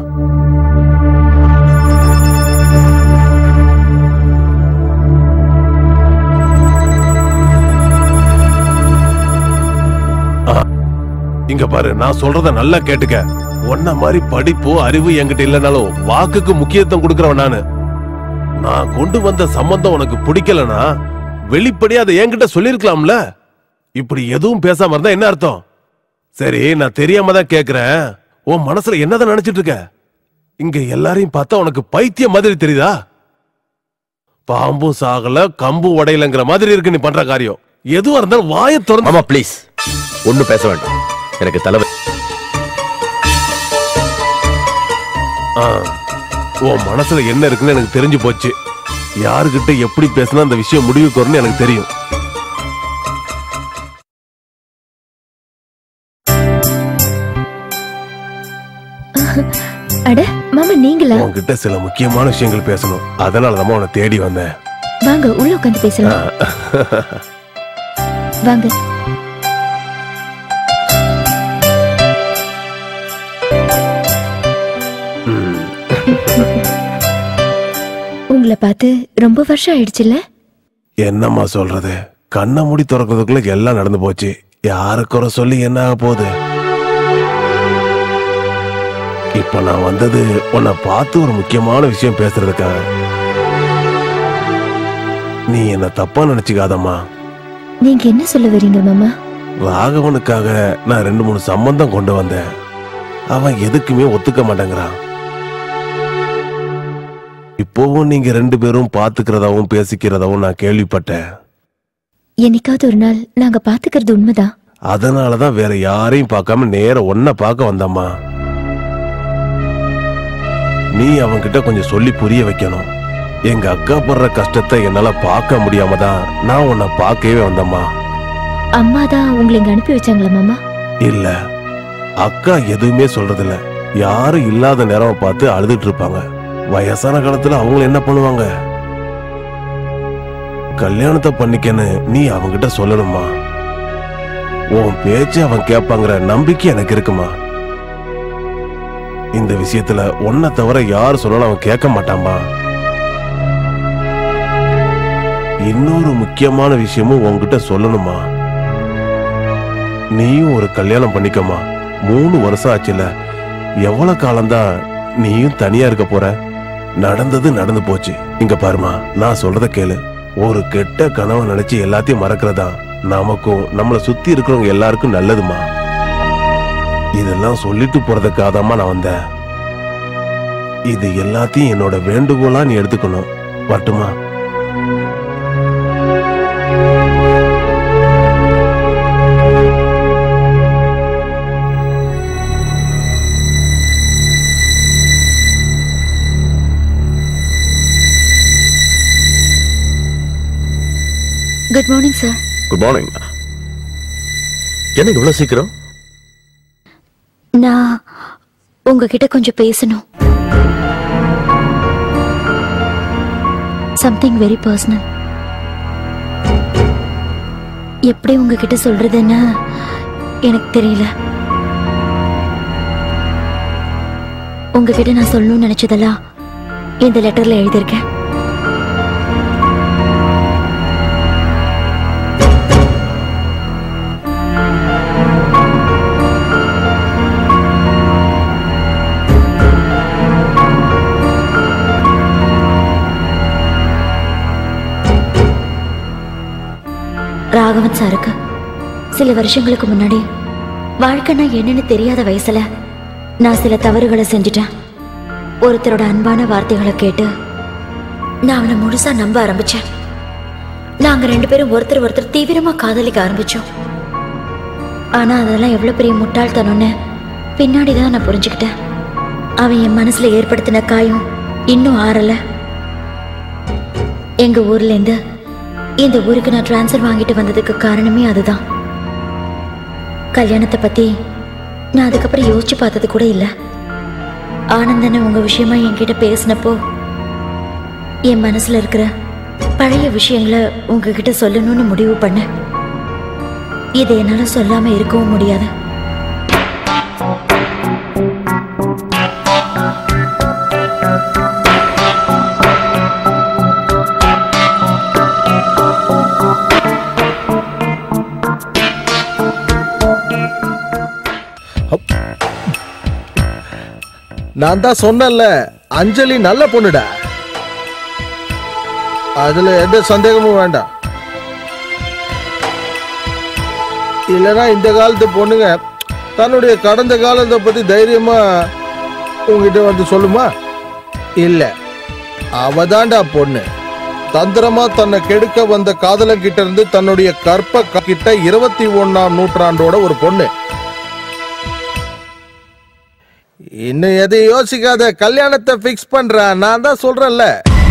ஆ, இங்க பாரு நான் சொல்றத நல்லா கேட்டுக்க உன்ன மாதிரி படிப்பு அறிவு என்கிட்ட இல்லைனாலும் வாக்குக்கு முக்கியத்துவம் கொடுக்கறவன் நானு நான் கொண்டு வந்த சம்பந்தம் உனக்கு பிடிக்கலனா வெளிப்படையா அதை என்கிட்ட சொல்லிருக்கலாம்ல இப்படி எதுவும் பேசாம இருந்தா என்ன அர்த்தம் சரி நான் தெரியாம தான் கேக்குறேன் உன் மனசுல என்னதான் நினைச்சிட்டு இருக்க இங்க எல்லாரையும் பார்த்தா உனக்கு பைத்தியம் மாதிரி தெரியுதா பாம்பும் சாகல கம்பும் உடையலங்கிற மாதிரி இருக்கு நீ பண்ற காரியம் எதுவா இருந்தாலும் வாயை திறந்து மாமா ப்ளீஸ் ஒண்ணும் பேச வேண்டாம் எனக்கு தலைவர் ஆ, உன் மனசுல என்ன இருக்குன்னு எனக்கு தெரிஞ்சு போச்சு யாருகிட்ட எப்படி பேசினா அந்த விஷயம் முடிவுக்கு வரும்னு எனக்கு தெரியும் அட மாமா நீங்களா உன்கிட்ட சில முக்கியமான விஷயங்கள் பேசணும் அதனால தான் உன்னை தேடி வந்தேன் வாங்க உள்ள உட்காந்து பேசலாம் வாங்க உங்களை பார்த்து ரொம்ப வருஷம் ஆயிடுச்சுல்ல என்னம்மா சொல்றது கண்ணை மூடி திறக்கிறதுக்குள்ள எல்லாம் நடந்து போச்சு யாருக்குற சொல்லி என்ன ஆக போகுது இப்ப நான் வந்தது உன்னை பார்த்து ஒரு முக்கியமான விஷயம் பேசுறதுக்காக நீ என்ன தப்பா நினைச்சுக்காதம்மா நீங்க என்ன சொல்ல வரீங்க மாமா ராகவனுக்காக நான் ரெண்டு மூணு சம்பந்தம் கொண்டு வந்தேன் அவன் எதுக்குமே ஒத்துக்க மாட்டேங்கிறான் இப்போவும் நீங்க ரெண்டு பேரும் பாத்துக்கிறதாவும் பேசிக்கிறதாவும் நான் கேள்விப்பட்டேன் என்னைக்காவது ஒரு நாள் நாங்க பாத்துக்கிறது உண்மைதான் அதனாலதான் வேற யாரையும் பார்க்காம நேர ஒன்ன பார்க்க வந்தம்மா நீ அவன்கிட்ட கொஞ்சம் சொல்லி புரிய வைக்கணும் எங்க அக்கா படுற கஷ்டத்தை என்னால பார்க்க முடியாம தான் நான் உன்னை பார்க்கவே வந்தம்மா அம்மா தான் உங்களை இங்க அனுப்பி வச்சாங்களா மாமா இல்ல அக்கா எதுவுமே சொல்றதில்ல யாரும் இல்லாத நேரம் பார்த்து அழுதுட்டு இருப்பாங்க வயசான காலத்துல அவங்க என்ன பண்ணுவாங்க கல்யாணத்தை பண்ணிக்கன்னு நீ அவங்கிட்ட சொல்லணுமா உன் பேச்சு அவன் கேட்பாங்கிற நம்பிக்கை எனக்கு இருக்குமா இந்த விஷயத்துல உன்னை தவிர யார் சொன்னாலும் அவன் கேட்க மாட்டான்பா இன்னொரு முக்கியமான விஷயமும் உன்கிட்ட சொல்லணுமா நீயும் ஒரு கல்யாணம் பண்ணிக்கமா மூணு வருஷம் ஆச்சுல எவ்வளவு காலம்தான் நீயும் தனியா இருக்க போற நடந்தது நடந்து போச்சு இங்க பாருமா நான் சொல்றத கேளு ஒரு கெட்ட கனவை நினைச்சு எல்லாத்தையும் மறக்கிறதா நமக்கும் நம்மளை சுத்தி இருக்கிறவங்க எல்லாருக்கும் நல்லதுமா இதெல்லாம் சொல்லிட்டு போறதுக்காகதாம்மா நான் வந்தேன் இது எல்லாத்தையும் என்னோட வேண்டுகோளா நீ எடுத்துக்கணும் வரட்டுமா good morning sir good morning என்ன இவ்வளவு சீக்கிரம் நான் உங்ககிட்ட கொஞ்சம் பேசணும் சம்திங் வெரி பர்சனல் எப்படி உங்ககிட்ட சொல்றதுன்னு எனக்கு தெரியல உங்ககிட்ட நான் சொல்லணும்னு நினைச்சதெல்லாம் இந்த லெட்டர்ல எழுதியிருக்கேன் ராகவன் சாருக்கு சில வருஷங்களுக்கு முன்னாடி வாழ்க்கைன்னா என்னன்னு தெரியாத வயசுல நான் சில தவறுகளை செஞ்சுட்டேன் ஒருத்தரோட அன்பான வார்த்தைகளை கேட்டு நான் அவனை முழுசா நம்ப ஆரம்பிச்சேன் நாங்க ரெண்டு பேரும் ஒருத்தர் ஒருத்தர் தீவிரமா காதலிக்க ஆரம்பிச்சோம் ஆனா அதெல்லாம் எவ்வளவு பெரிய முட்டாள்தனம்னு பின்னாடி தான் நான் புரிஞ்சுக்கிட்டேன் அவன் என் மனசுல ஏற்படுத்தின காயம் இன்னும் ஆறல எங்க ஊர்ல இருந்து இந்த ஊருக்கு நான் ட்ரான்ஸ்ஃபர் வாங்கிட்டு வந்ததுக்கு காரணமே அதுதான் கல்யாணத்தை பத்தி நான் அதுக்கப்புறம் யோசிச்சு பார்த்தது கூட இல்ல ஆனந்தன உங்க விஷயமா என்கிட்ட பேசினப்போ என் மனசுல இருக்கிற பழைய விஷயங்களை உங்ககிட்ட சொல்லணும்னு முடிவு பண்ணேன் இதை என்னால சொல்லாம இருக்கவும் முடியாது நான் தான் சொன்னேன்ல அஞ்சலி நல்ல பொண்ணுடா அதுல எந்த சந்தேகமும் வேண்டாம் இல்லைன்னா இந்த காலத்து பொண்ணுங்க தன்னுடைய கடந்த காலத்தை பத்தி தைரியமா உங்ககிட்ட வந்து சொல்லுமா இல்ல அவதான்டா பொண்ணு தந்திரமா தன்னை கெடுக்க வந்த காதலன் கிட்ட இருந்து தன்னுடைய கற்ப க- கிட்ட இருபத்தி ஒண்ணாம் நூற்றாண்டோட ஒரு பொண்ணு இன்னும் எதையும் யோசிக்காத கல்யாணத்தை பிக்ஸ் பண்ற நான் தான் சொல்றேன்ல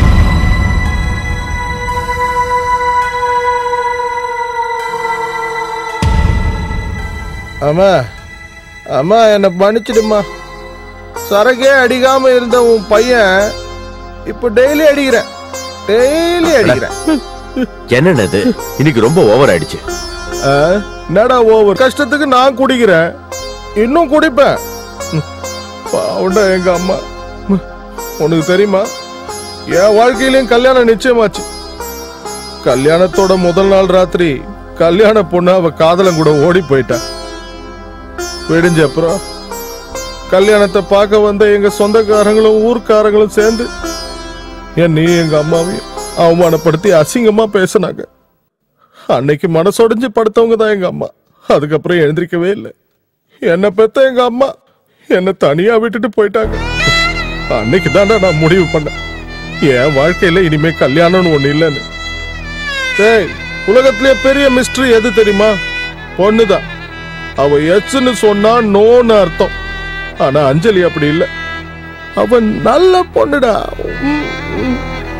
அம்மா அம்மா என்னை மன்னிச்சிடுமா சரகே அடிக்காம இருந்த உன் பையன் இப்ப டெய்லி அடிக்கிறேன் டெய்லி அடிக்கிறேன் என்னது இன்னைக்கு ரொம்ப ஓவர் ஆயிடுச்சு ஆ, என்னடா ஓவர் கஷ்டத்துக்கு நான் குடிக்கிறேன் இன்னும் குடிப்பேன் ம், பாவம்டா எங்க அம்மா ம், உனக்கு தெரியுமா என் வாழ்க்கையிலயும் கல்யாணம் நிச்சயமாச்சு கல்யாணத்தோட முதல் நாள் ராத்திரி கல்யாண பொண்ணு அவ காதலன் கூட ஓடி போயிட்டா விடிஞ்ச அப்புறம் கல்யாணத்தை பார்க்க வந்த எங்க சொந்தக்காரங்களும் ஊர்க்காரங்களும் சேர்ந்து என்னையும் எங்க அம்மாவையும் அவமானப்படுத்தி அசிங்கமா பேசினாங்க அன்னைக்கு மனசொடைஞ்சு படுத்தவங்க தான் எங்க அம்மா அதுக்கப்புறம் எழுந்திருக்கவே இல்லை என்னை பெத்த எங்க அம்மா என்னை தனியா விட்டுட்டு போயிட்டாங்க அன்னைக்கு தாண்டா நான் முடிவு பண்ணேன் என் வாழ்க்கையில இனிமே கல்யாணம்னு ஒண்ணு இல்லைன்னு டேய் உலகத்திலேயே பெரிய மிஸ்டரி எது தெரியுமா பொண்ணுதான் அவ எச்சுன்னு சொன்னா நோன்னு அர்த்தம் ஆனா அஞ்சலி அப்படி இல்ல அவ நல்ல பொண்ணுடா ம், ம்.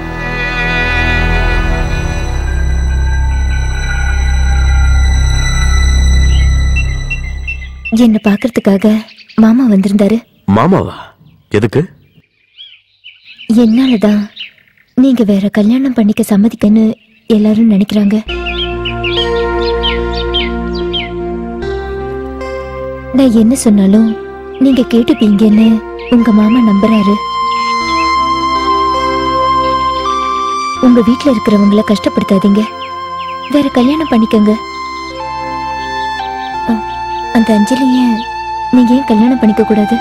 என்ன பாக்குறதுக்காக மாமா வந்திருந்தாரு மாமாவா எதுக்கு என்னாலதான் நீங்க வேற கல்யாணம் பண்ணிக்க சம்மதிக்கன்னு எல்லாரும் நினைக்கிறாங்க நான் என்ன சொன்னாலும் நீங்க கேட்டுப்பீங்கன்னு உங்க மாமா நம்புறாரு உங்க வீட்ல இருக்கிறவங்கள கஷ்டப்படுத்தாதீங்க வேற கல்யாணம் பண்ணிக்கங்க அ, அந்த அஞ்சலிய நீங்க ஏன் கல்யாணம் பண்ணிக்க கூடாது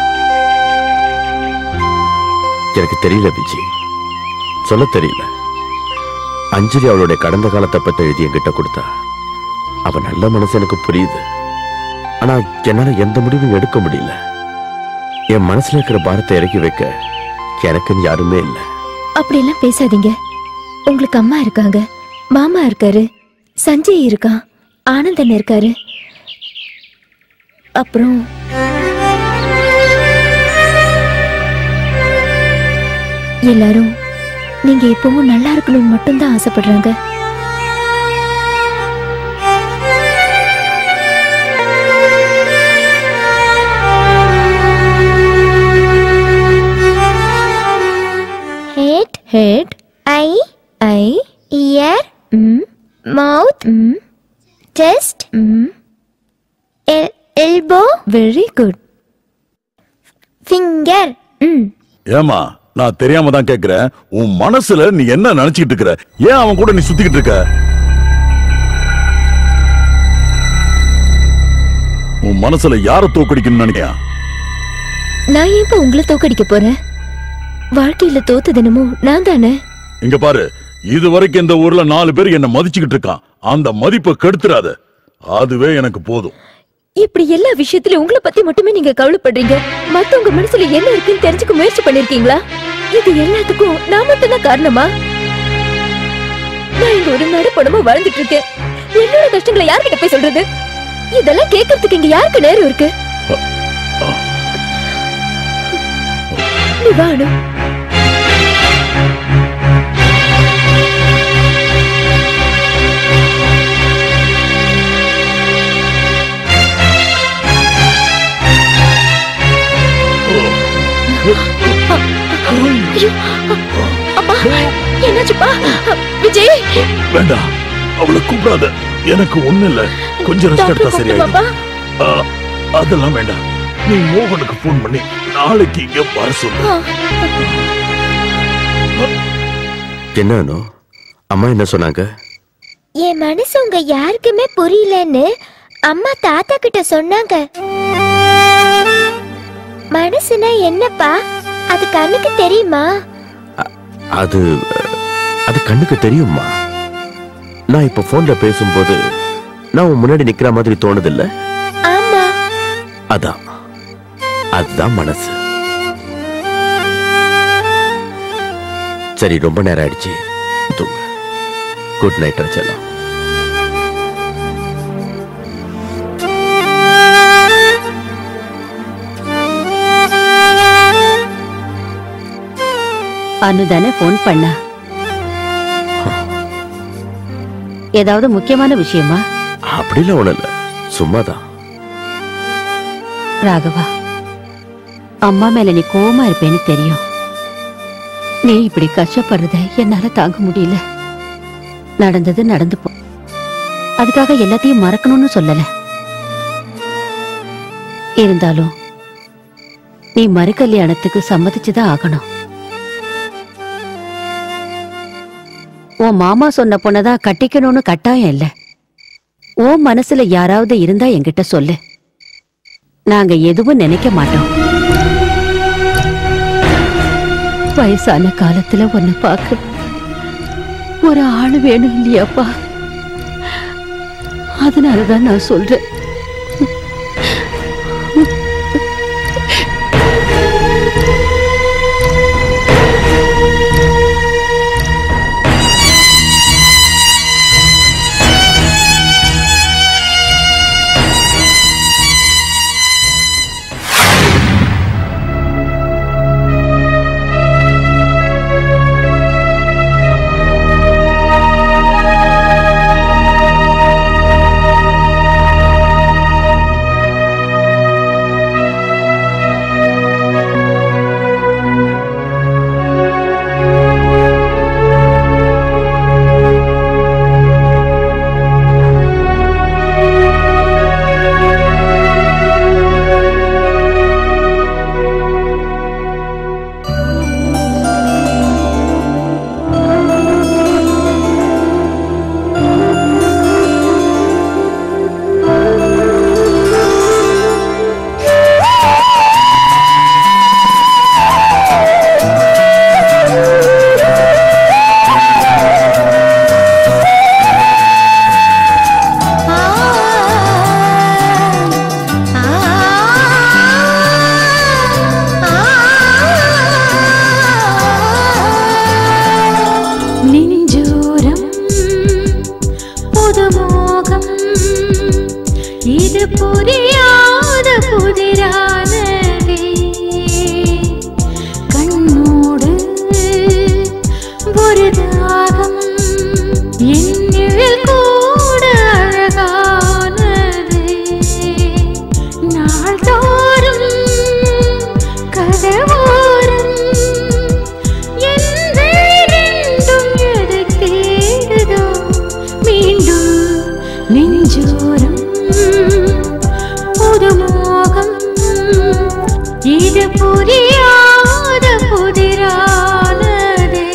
எனக்கு தெரியல விஜி சொல்ல தெரியல அஞ்சலி அவளுடைய கடந்த காலத்தை பத்தி எழுதி என்கிட்ட கொடுத்தா அவ நல்ல மனசு எனக்கு புரியுது ஆனா என்னால எந்த முடிவும் எடுக்க முடியல என் மனசுல இருக்கிற பாரத்தை இறக்கி வைக்க எனக்குன்னு யாருமே இல்லை அப்படியெல்லாம் பேசாதீங்க உங்களுக்கு அம்மா இருக்காங்க மாமா இருக்காரு சஞ்சய் இருக்கான் ஆனந்தன் இருக்காரு அப்புறம் எல்லாரும் நீங்க எப்பவும் நல்லா இருக்கணும்னு மட்டும்தான் ஆசைப்படுறாங்க head head eye eye ear hmm mouth ம் செஸ்ட் ம் எல்போ வெரி குட் ஃபிங்கர் ம் ஏமா நான் தெரியாம தான் கேக்குறேன் உன் மனசுல நீ என்ன நினைச்சிட்டு இருக்கிற ஏன் அவன் கூட நீ சுத்திக்கிட்டு இருக்க உன் மனசுல யார தோக்கடிக்கணும்னு நினைக்கியா நான் ஏன் இப்ப உங்களை தோக்கடிக்க போறேன் வாழ்க்கையில தோத்த தினமும் நான் தானே இங்க பாரு இது வரைக்கும் இந்த ஊர்ல நாலு பேர் என்ன மதிச்சுக்கிட்டு இருக்கான் அந்த மதிப்பை கெடுத்துறாத அதுவே எனக்கு போதும் இப்படி எல்லா விஷயத்திலும் உங்களை பத்தி மட்டுமே நீங்க கவலைப்படுறீங்க மத்தவங்க மனசுல என்ன இருக்குன்னு தெரிஞ்சுக்க முயற்சி பண்ணிருக்கீங்களா இது எல்லாத்துக்கும் நான் மட்டும் தான் காரணமா நான் இங்க ஒரு நடுப்படமா வாழ்ந்துட்டு இருக்கேன் என்னோட கஷ்டங்களை யார்கிட்ட போய் சொல்றது இதெல்லாம் கேட்கறதுக்கு இங்க யாருக்கு நேரம் இருக்கு நீ வா அனு. ஐயோ, அப்பா என்னாச்சுப்பா விஜய் வேண்டாம் அவளை கூப்பிடாத எனக்கு ஒண்ணு இல்ல கொஞ்சம் ரெஸ்ட் எடுத்தா டாக்டர் சரியாயிடும் கூப்பிட்டுமாப்பா? ஆ, அதெல்லாம் வேண்டாம் நீ மோகனுக்கு போன் பண்ணி நாளைக்கு இங்க வர சொல்லு என்ன அனு? அம்மா என்ன சொன்னாங்க என் மனசு உங்க யாருக்குமே புரியலன்னு அம்மா தாத்தா கிட்ட சொன்னாங்க மனசுனா என்னப்பா அது கண்ணுக்கு தெரியுமா அது அது கண்ணுக்கு தெரியுமா நான் இப்ப போன்ல பேசும்போது நான் உன் முன்னாடி நிக்கிற மாதிரி தோணுதில்ல ஆமா அதான் அதுதான் மனசு சரி ரொம்ப நேரம் ஆயிடுச்சு தூங்க குட் நைட் செல்லம் அனு தானே போன் பண்ணா ஏதாவது முக்கியமான விஷயமா அப்படிலாம் ஒண்ணு இல்ல சும்மாதான் ராகவா அம்மா மேல நீ கோவமா இருப்பேன்னு தெரியும் நீ இப்படி கஷ்டப்படுறத என்னால தாங்க முடியல நடந்தது நடந்து போ அதுக்காக எல்லாத்தையும் மறக்கணும்னு சொல்லல இருந்தாலும் நீ மறு கல்யாணத்துக்கு சம்மதிச்சுதான் ஆகணும் உன் மாமா சொன்ன பொண்ணதான் கட்டிக்கணும்னு கட்டாயம் இல்ல உன் மனசுல யாராவது இருந்தா என்கிட்ட சொல்லு நாங்க எதுவும் நினைக்க மாட்டோம் வயசான காலத்துல உன்னை பார்க்க ஒரு ஆளு வேணும் இல்லையாப்பா அதனாலதான் நான் சொல்றேன் நெஞ்சோரம் புதுமோகம் இது புரியாத புதிரானதே கண்ணோடு ஒரு தாகம் என்னில் கூட அழகானது நாள்தோறும் கதவோரம் என் வேறென்றும் எதை தேடுதோ மீண்டும் நெஞ்சோரம் புதுமோகம் இது புரியாத புதிரானதே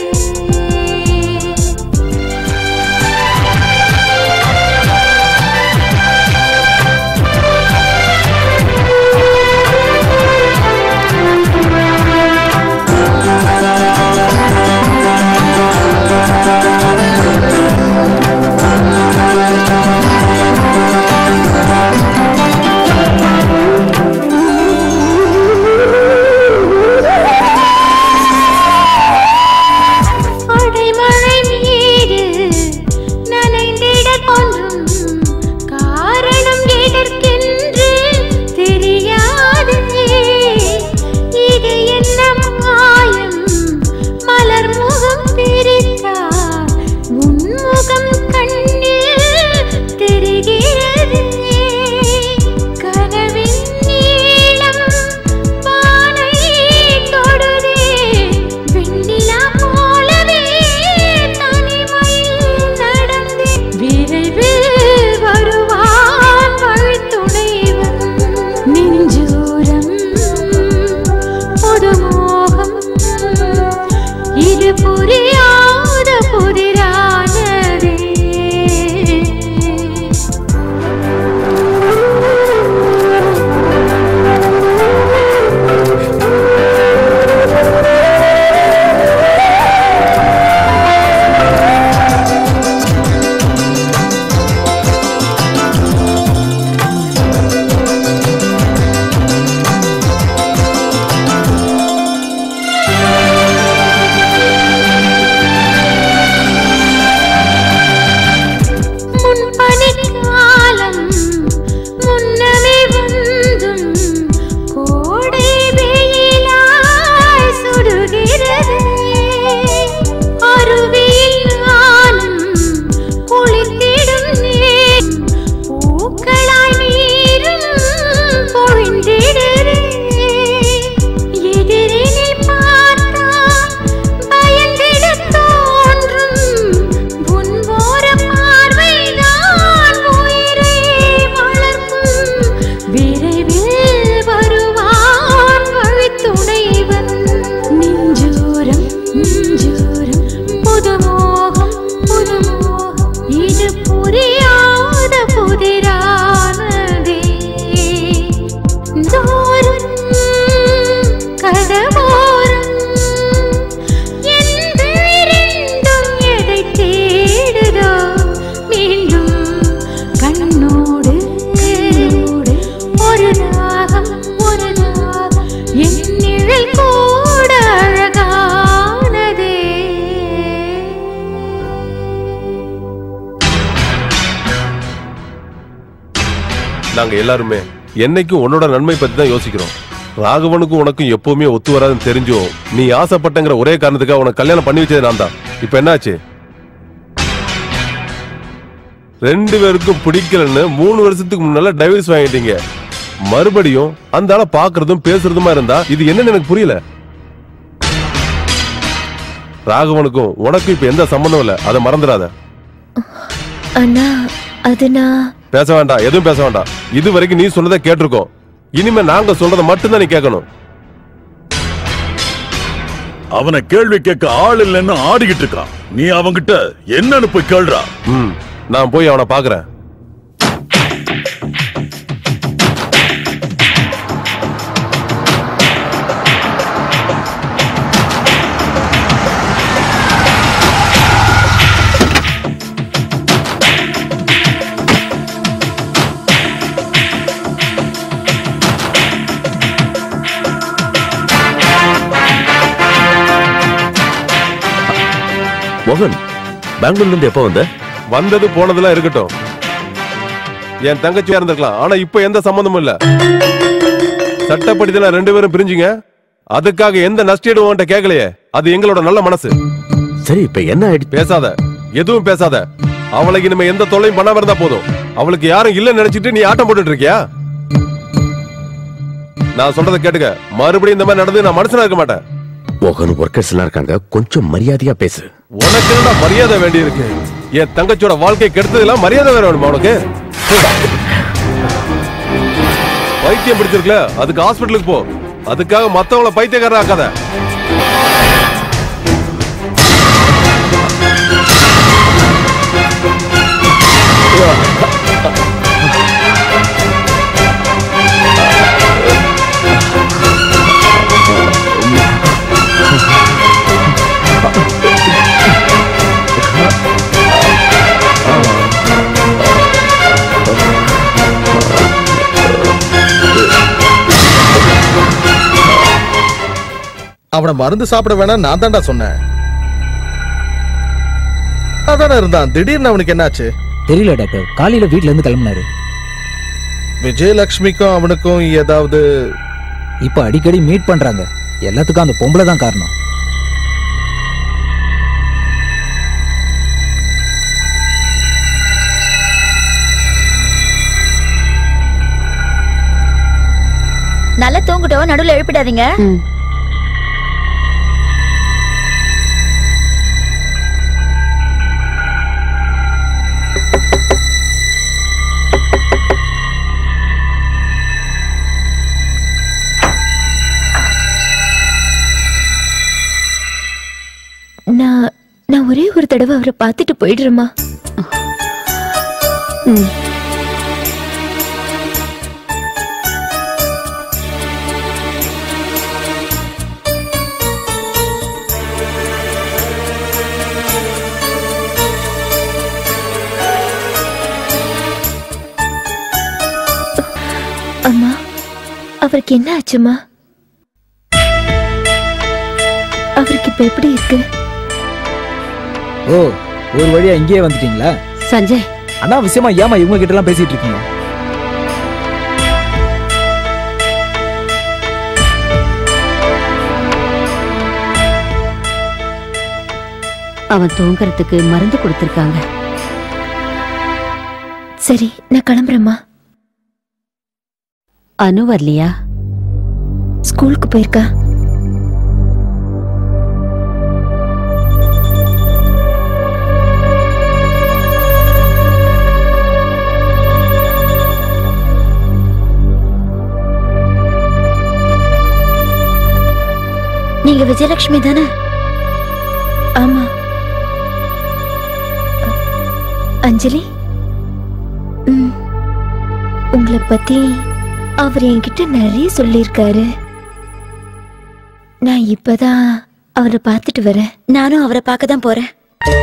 புரியாத புதிரானதே தோறும் கடவோரம் என் விழிரெண்டும் எதை தேடுதோ மீண்டும் கண்ணோடு ஒரு ராகம் ஒரு ராகம் என் நிழல் கூட அழகானதே நாங்க எல்லாருமே என்னைக்கும் உன்னோட நன்மை பத்தி தான் யோசிக்கிறோம் ராகவனுக்கும் உனக்கும் எப்பவுமே ஒத்து வராதுன்னு தெரிஞ்சும் நீ ஆசைப்பட்டங்கிற ஒரே காரணத்துக்காக உனக்கு கல்யாணம் பண்ணி வச்சது நான் தான் இப்ப என்னாச்சு ரெண்டு பேருக்கும் பிடிக்கலன்னு மூணு வருஷத்துக்கு முன்னால டைவர்ஸ் வாங்கிட்டீங்க மறுபடியும் அந்த ஆளை பாக்குறதும் பேசுறதுமா இருந்தா இது என்னன்னு எனக்கு புரியல ராகவனுக்கும் உனக்கும் இப்ப எந்த சம்பந்தம் இல்ல அதை மறந்துடாத அண்ணா அது நான் பேச வேண்டாம் எதுவும் பேச வேண்டாம் இது வரைக்கும் நீ சொன்னதை கேட்டிருக்கோம் இனிமே நாங்க சொல்றதை மட்டும்தான் நீ கேட்கணும் அவனை கேள்வி கேட்க ஆள் இல்லைன்னு ஆடிக்கிட்டு இருக்கான் நீ அவன்கிட்ட என்னன்னு போய் கேள்றா ம் நான் போய் அவனை பாக்குறேன் மோகன் பெங்களூர்ல இருந்து எப்போ வந்த வந்தது போனதெல்லாம் இருக்கட்டும் என் தங்கச்சியா இருந்திருக்கலாம் ஆனா இப்ப எந்த சம்மந்தமும் இல்ல சட்டப்படி தானே ரெண்டு பேரும் பிரிஞ்சுங்க அதுக்காக எந்த நஷ்டீடு உன்கிட்ட கேட்கலையே அது எங்களோட நல்ல மனசு சரி இப்ப என்ன ஆயிடுச்சு பேசாத எதுவும் பேசாத அவளுக்கு இனிமே எந்த தொல்லையும் பண்ணாம இருந்தா போதும் அவளுக்கு யாரும் இல்லைன்னு நினைச்சிட்டு நீ ஆட்டம் போட்டுட்டு இருக்கியா நான் சொல்றதை கேட்டுக்க மறுபடியும் இந்த மாதிரி நடந்து நான் மனுஷனா இருக்க மாட்டேன் மோகன் ஒர்க்கர்ஸ் எல்லாம் இருக்காங்க கொஞ்சம் மரியாதையா பேசு உனக்கு என்னடா மரியாதை வேண்டி இருக்கு என் தங்கச்சியோட வாழ்க்கை கெடுத்ததெல்லாம் மரியாதை வேற வேணுமா உனக்கு பைத்தியம் பிடிச்சிருக்கல அதுக்கு ஹாஸ்பிட்டலுக்கு போ அதுக்காக மத்தவங்கள பைத்தியக்காரன் ஆக்காத அவனை மருந்து சாப்பிட வேணாம் நான் தான்டா சொன்னேன் அதானே இருந்தான் திடீர்னு அவனுக்கு என்னாச்சு தெரியல டாக்டர் காலையில வீட்ல இருந்து கிளம்புனாரு விஜயலட்சுமிக்கும் அவனுக்கும் ஏதாவது இப்ப அடிக்கடி மீட் பண்றாங்க எல்லாத்துக்கும் அந்த பொம்பளை தான் காரணம் நல்லா தூங்கிட்டோம் நடுவுல எழுப்பிடாதீங்க நான் நான் ஒரே ஒரு தடவை அவரை பார்த்துட்டு போயிடுறேம்மா அம்மா அவருக்கு என்ன ஆச்சுமா அவருக்கு இப்ப எப்படி இருக்கு ஓ ஒரு வழியா இங்கேயே வந்துட்டீங்களா சஞ்சய் அனாவசியமா ஏமா இவங்க கிட்ட எல்லாம் பேசிட்டு இருக்கீங்க அவன் தூங்குறதுக்கு மருந்து கொடுத்திருக்காங்க சரி நான் கிளம்புறேம்மா அனு வரலையா ஸ்கூலுக்கு போயிருக்கா நீங்க விஜயலட்சுமி தானே ஆமா அஞ்சலி ம். உங்களை பத்தி அவர் என்கிட்ட நிறைய சொல்லியிருக்காரு நான் இப்பதான் அவரை பார்த்துட்டு வரேன் நானும் அவரை பார்க்க தான் போறேன்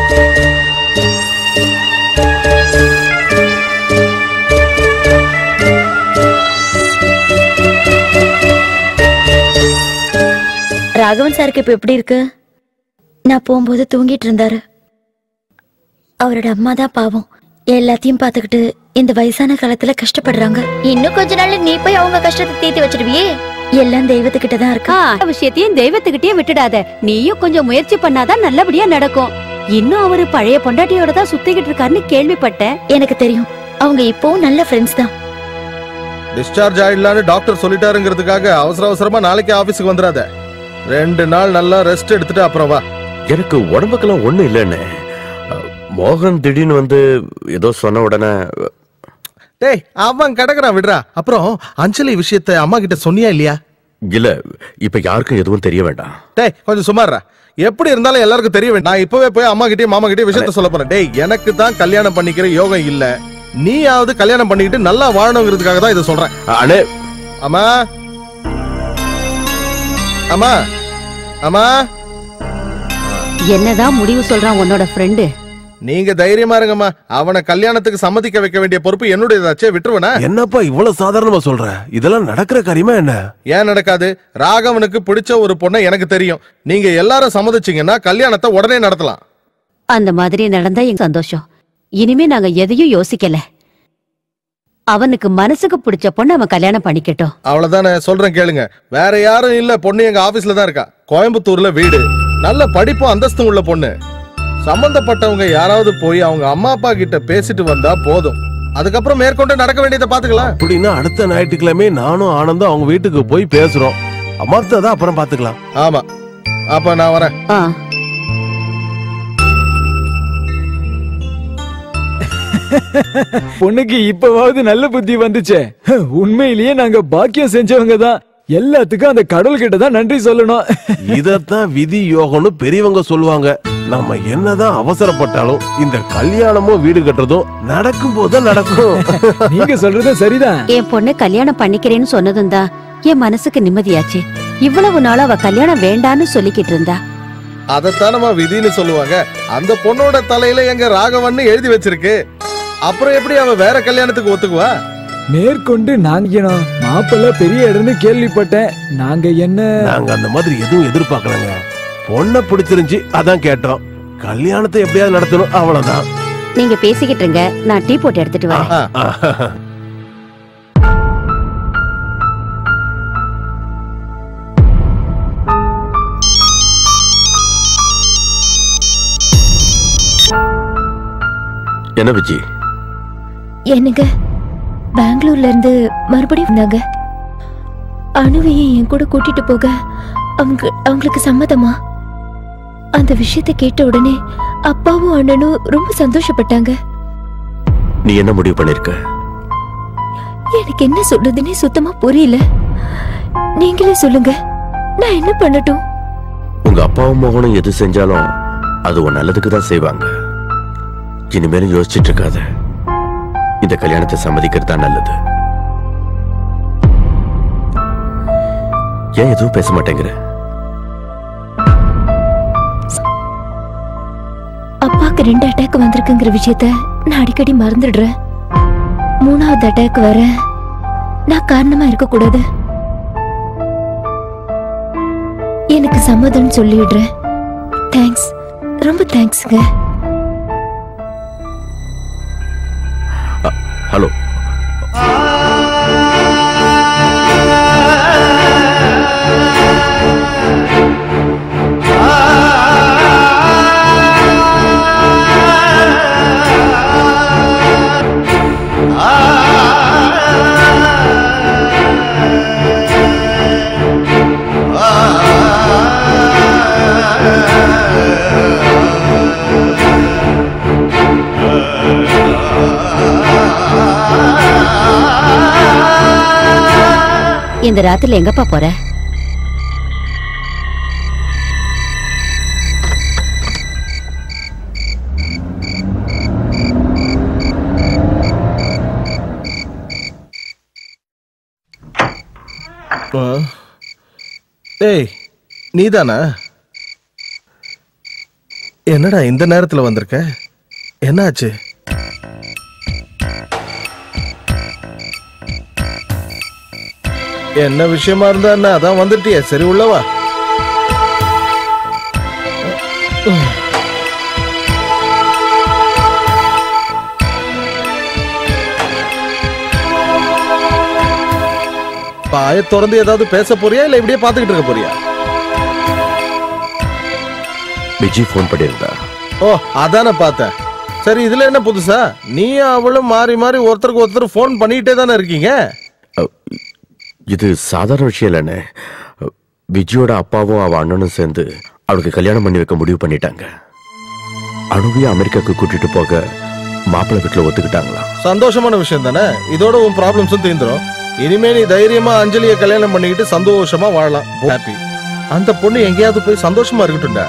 ராகவன் சாருக்கு இப்ப எப்படி இருக்கு நான் போகும்போது தூங்கிட்டு இருந்தாரு அவரோட அம்மா தான் பாவம் எல்லாத்தையும் பார்த்துக்கிட்டு இந்த வயசான காலத்துல கஷ்டப்படுறாங்க இன்னும் கொஞ்ச நாள்ல நீ போய் அவங்க கஷ்டத்தை தீர்த்து வச்சிடுவியே எல்லாம் தெய்வத்துக்கிட்ட தான் இருக்கு ஆ, எல்லா விஷயத்தையும் தெய்வத்துக்கிட்டே விட்டுடாத நீயும் கொஞ்சம் முயற்சி பண்ணாதான் நல்லபடியா நடக்கும் இன்னும் அவரு பழைய பொண்டாட்டியோட தான் சுத்திக்கிட்டு இருக்காருன்னு கேள்விப்பட்டேன் எனக்கு தெரியும் அவங்க இப்போவும் நல்ல ஃப்ரெண்ட்ஸ் தான் டிஸ்சார்ஜ் ஆயிடலான்னு டாக்டர் சொல்லிட்டாருங்கிறதுக்காக அவசர அவசரமா நாளைக்கு ஆபீஸுக்கு வந்துடாத ரெண்டு நாள் நல்லா ரெஸ்ட் எடுத்துட்டு அப்புறம் வா எனக்கு உடம்புக்கெல்லாம் ஒண்ணும் இல்லைன்னு அஹ், மோகன் திடீர்னு வந்து ஏதோ சொன்ன உடனே டேய் அவன் கிடக்குறான் விடுறா அப்புறம் அஞ்சலி விஷயத்தை அம்மா கிட்ட சொன்னியா இல்லையா இல்ல இப்ப யாருக்கும் எதுவும் தெரிய வேண்டாம் டேய் கொஞ்சம் சுமாரா எப்படி இருந்தாலும் எல்லாருக்கும் தெரிய வேண்டும் நான் இப்பவே போய் அம்மா கிட்டயும் மாமா கிட்டயும் விஷயத்த சொல்ல போறேன் டேய் எனக்கு தான் கல்யாணம் பண்ணிக்கிற யோகம் இல்ல நீயாவது கல்யாணம் பண்ணிக்கிட்டு நல்லா வாழணுங்கிறதுக்காக தான் இதை சொல்றேன் அண்ணே அம்மா அம்மா அம்மா என்னதான் முடிவு சொல்றான் உன்னோட ஃப்ரெண்டு நீங்க தைரியமா இருங்கம்மா அவனை கல்யாணத்துக்கு சம்மதிக்க வைக்க வேண்டிய பொறுப்பு என்னுடையதாச்சே விட்டுருவனா என்னப்பா இவ்வளவு சாதாரணமா சொல்ற இதெல்லாம் நடக்கிற காரியமா என்ன ஏன் நடக்காது ராகவனுக்கு பிடிச்ச ஒரு பொண்ணை எனக்கு தெரியும் நீங்க எல்லாரும் சம்மதிச்சீங்கன்னா கல்யாணத்தை உடனே நடத்தலாம் அந்த மாதிரி நடந்தா எங்க சந்தோஷம் இனிமே நாங்க எதையும் யோசிக்கல அவனுக்கு மனசுக்கு பிடிச்ச பொண்ணு அவன் கல்யாணம் பண்ணிக்கட்டும் அவ்வளவுதானே சொல்றேன் கேளுங்க வேற யாரும் இல்ல பொண்ணு எங்க ஆபீஸ்ல தான் இருக்கா கோயம்புத்தூர்ல வீடு நல்ல படிப்பும் அந்தஸ்தும் உள்ள பொண்ணு சம்பந்தப்பட்டவங்க யாராவது போய் அவங்க அம்மா அப்பா கிட்ட பேசிட்டு வந்தா போதும் அதுக்கப்புறம் மேற்கொண்டு நடக்க வேண்டியதை பாத்துக்கலாம் அப்படின்னா அடுத்த ஞாயிற்றுக்கிழமை நானும் ஆனந்தும் அவங்க வீட்டுக்கு போய் பேசுறோம் மத்ததான் அப்புறம் பாத்துக்கலாம் ஆமா அப்ப நான் வரேன் ஆ பொண்ணுக்கு இப்பவாவது நல்ல புத்தி வந்துச்சே உண்மையிலேயே நாங்க பாக்கியம் செஞ்சவங்க தான் எல்லாத்துக்கும் அந்த கடவுள் கிட்ட தான் நன்றி சொல்லணும் இதத்தான் விதி யோகம்னு பெரியவங்க சொல்லுவாங்க நம்ம என்னதான் அவசரப்பட்டாலும் இந்த கல்யாணமும் வீடு கட்டுறதும் நடக்கும் போதுதான் நடக்கும் நீங்க சொல்றது சரிதான் என் பொண்ணு கல்யாணம் பண்ணிக்கிறேன்னு சொன்னதும் தான் என் மனசுக்கு நிம்மதியாச்சு இவ்வளவு நாள் அவ கல்யாணம் வேண்டான்னு சொல்லிக்கிட்டு இருந்தா அதைத்தானமா விதின்னு சொல்லுவாங்க அந்த பொண்ணோட தலையில எங்க ராகவன்னு எழுதி வச்சிருக்கு அப்புறம் எப்படி அவ வேற கல்யாணத்துக்கு ஒத்துக்குவா மேற்கொண்டு நாங்க மாப்பிள்ள பெரிய இடம்னு கேள்விப்பட்டேன் நாங்க என்ன நாங்க அந்த மாதிரி எதுவும் எதிர்பார்க்கலங்க பொண்ணை பிடிச்சிருந்துச்சு அதான் கேட்டோம் கல்யாணத்தை எப்படியாவது நடத்தணும் அவ்வளவுதான் நீங்க பேசிக்கிட்டு இருங்க நான் டீ போட்டு எடுத்துட்டு வரேன் ஆ. என்ன விஜி என்னங்க பெங்களூர்ல இருந்து மறுபடியும் வந்தாங்க அணுவையை என் கூட கூட்டிட்டு போக அவங்க அவங்களுக்கு சம்மதமா அந்த விஷயத்தை கேட்ட உடனே அப்பாவும் அண்ணனும் ரொம்ப சந்தோஷப்பட்டாங்க நீ என்ன முடிவு பண்ணிருக்க எனக்கு என்ன சொல்றதுன்னே சுத்தமா புரியல நீங்களே சொல்லுங்க நான் என்ன பண்ணட்டும் உங்க அப்பாவும் மகனும் எது செஞ்சாலும் அது உன் நல்லதுக்கு தான் செய்வாங்க இனிமேலும் யோசிச்சுட்டு இருக்காத இந்த கல்யாணத்தை சம்மதிக்கிறது தான் நல்லது ஏன் எதுவும் பேச மாட்டேங்கிற அப்பாக்கு ரெண்டு அட்டாக் வந்திருக்குங்கிற விஷயத்த நான் அடிக்கடி மறந்துடுறேன் மூணாவது அட்டாக் வர நான் காரணமா இருக்க கூடாது எனக்கு சம்மதம் சொல்லிடுறேன் தேங்க்ஸ் ரொம்ப தேங்க்ஸ்ங்க ஹலோ இந்த ராத்திரில எங்கப்பா போற ஆ. டேய் நீதானா என்னடா இந்த நேரத்துல வந்திருக்க என்னாச்சு என்ன விஷயமா இருந்தா என்ன அதான் வந்துட்டியே சரி உள்ளவா பாய திறந்து ஏதாவது பேச போறியா இல்ல இப்படியே பாத்துக்கிட்டு இருக்க போறியா விஜி ஃபோன் பண்ணியிருந்தா ஓ அதானே பார்த்தேன் சரி இதுல என்ன புதுசா நீ அவளும் மாறி மாறி ஒருத்தருக்கு ஒருத்தர் ஃபோன் பண்ணிக்கிட்டே தானே இருக்கீங்க இது சாதாரண விஷயம் இல்லைண்ணே விஜயோட அப்பாவும் அவ அண்ணனும் சேர்ந்து அவளுக்கு கல்யாணம் பண்ணி வைக்க முடிவு பண்ணிட்டாங்க அணுவையும் அமெரிக்காவுக்கு கூட்டிட்டு போக மாப்பிள்ளை வீட்டுல ஒத்துக்கிட்டாங்களா சந்தோஷமான விஷயம் தானே இதோட உன் ப்ராப்ளம்ஸும் தீந்துரும் இனிமே நீ தைரியமா அஞ்சலியை கல்யாணம் பண்ணிக்கிட்டு சந்தோஷமா வாழலாம் ஹாப்பி அந்த பொண்ணு எங்கேயாவது போய் சந்தோஷமா இருக்கட்டும்டா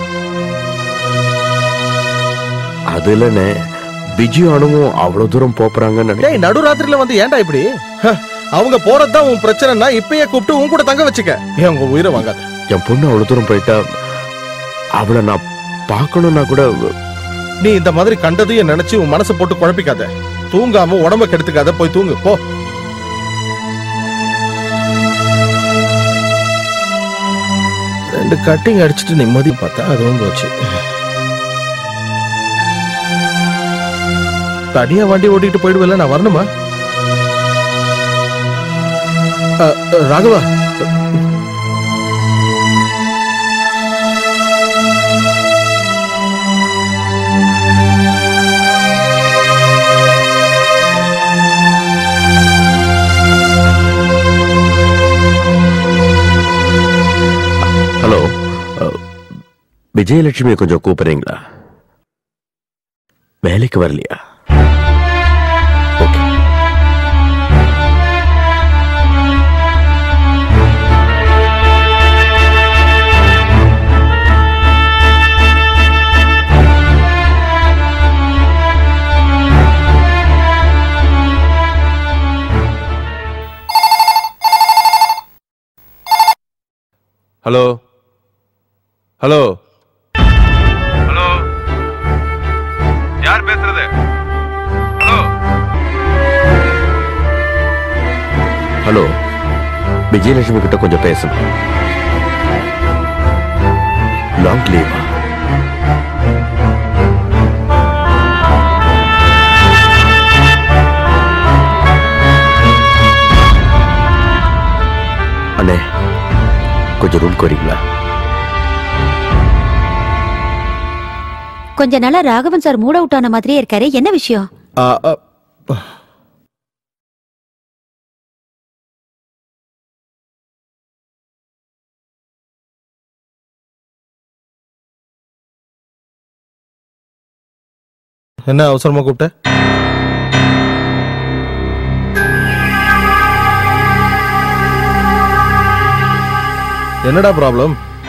அது இல்லைண்ணே விஜயும் அணுவும் அவ்வளவு தூரம் போறாங்கன்னு டேய் நடுராத்திரில வந்து ஏன்டா இப்படி ஹ, அவங்க போறதுதான் உன் பிரச்சனைனா இப்பயே கூப்பிட்டு உன் கூட தங்க வச்சுக்க ஏன் உங்க உயிரை வாங்காத என் பொண்ணு அவ்வளவு தூரம் போயிட்டா அவளை நான் பார்க்கணும்னா கூட நீ இந்த மாதிரி கண்டதையும் நினைச்சு உன் மனசை போட்டு குழப்பிக்காத தூங்காம உடம்ப கெடுத்துக்காத போய் தூங்கு போ ரெண்டு கட்டிங் அடிச்சிட்டு நிம்மதி பார்த்தா அதுவும் போச்சு தனியா வண்டி ஓட்டிட்டு போயிடுவேல நான் வரணுமா அ, அ, ராகவா ஹலோ விஜயலட்சுமியை கொஞ்சம் கூப்பிடுறீங்களா வேலைக்கு வரலையா ஹலோ ஹலோ ஹலோ யார் பேசுறது ஹலோ ஹலோ விஜயலட்சுமி கிட்ட கொஞ்சம் பேசணும் லாங் லீவா அண்ணே கொஞ்சம் ரூம்க்கு வரீங்களா கொஞ்ச நாளா ராகவன் சார் மூட் அவுட் ஆன மாதிரியே இருக்காரு என்ன விஷயம் ஆ, ஆ, என்ன அவசரமா கூப்பிட்ட என்னடா ப்ராப்ளம்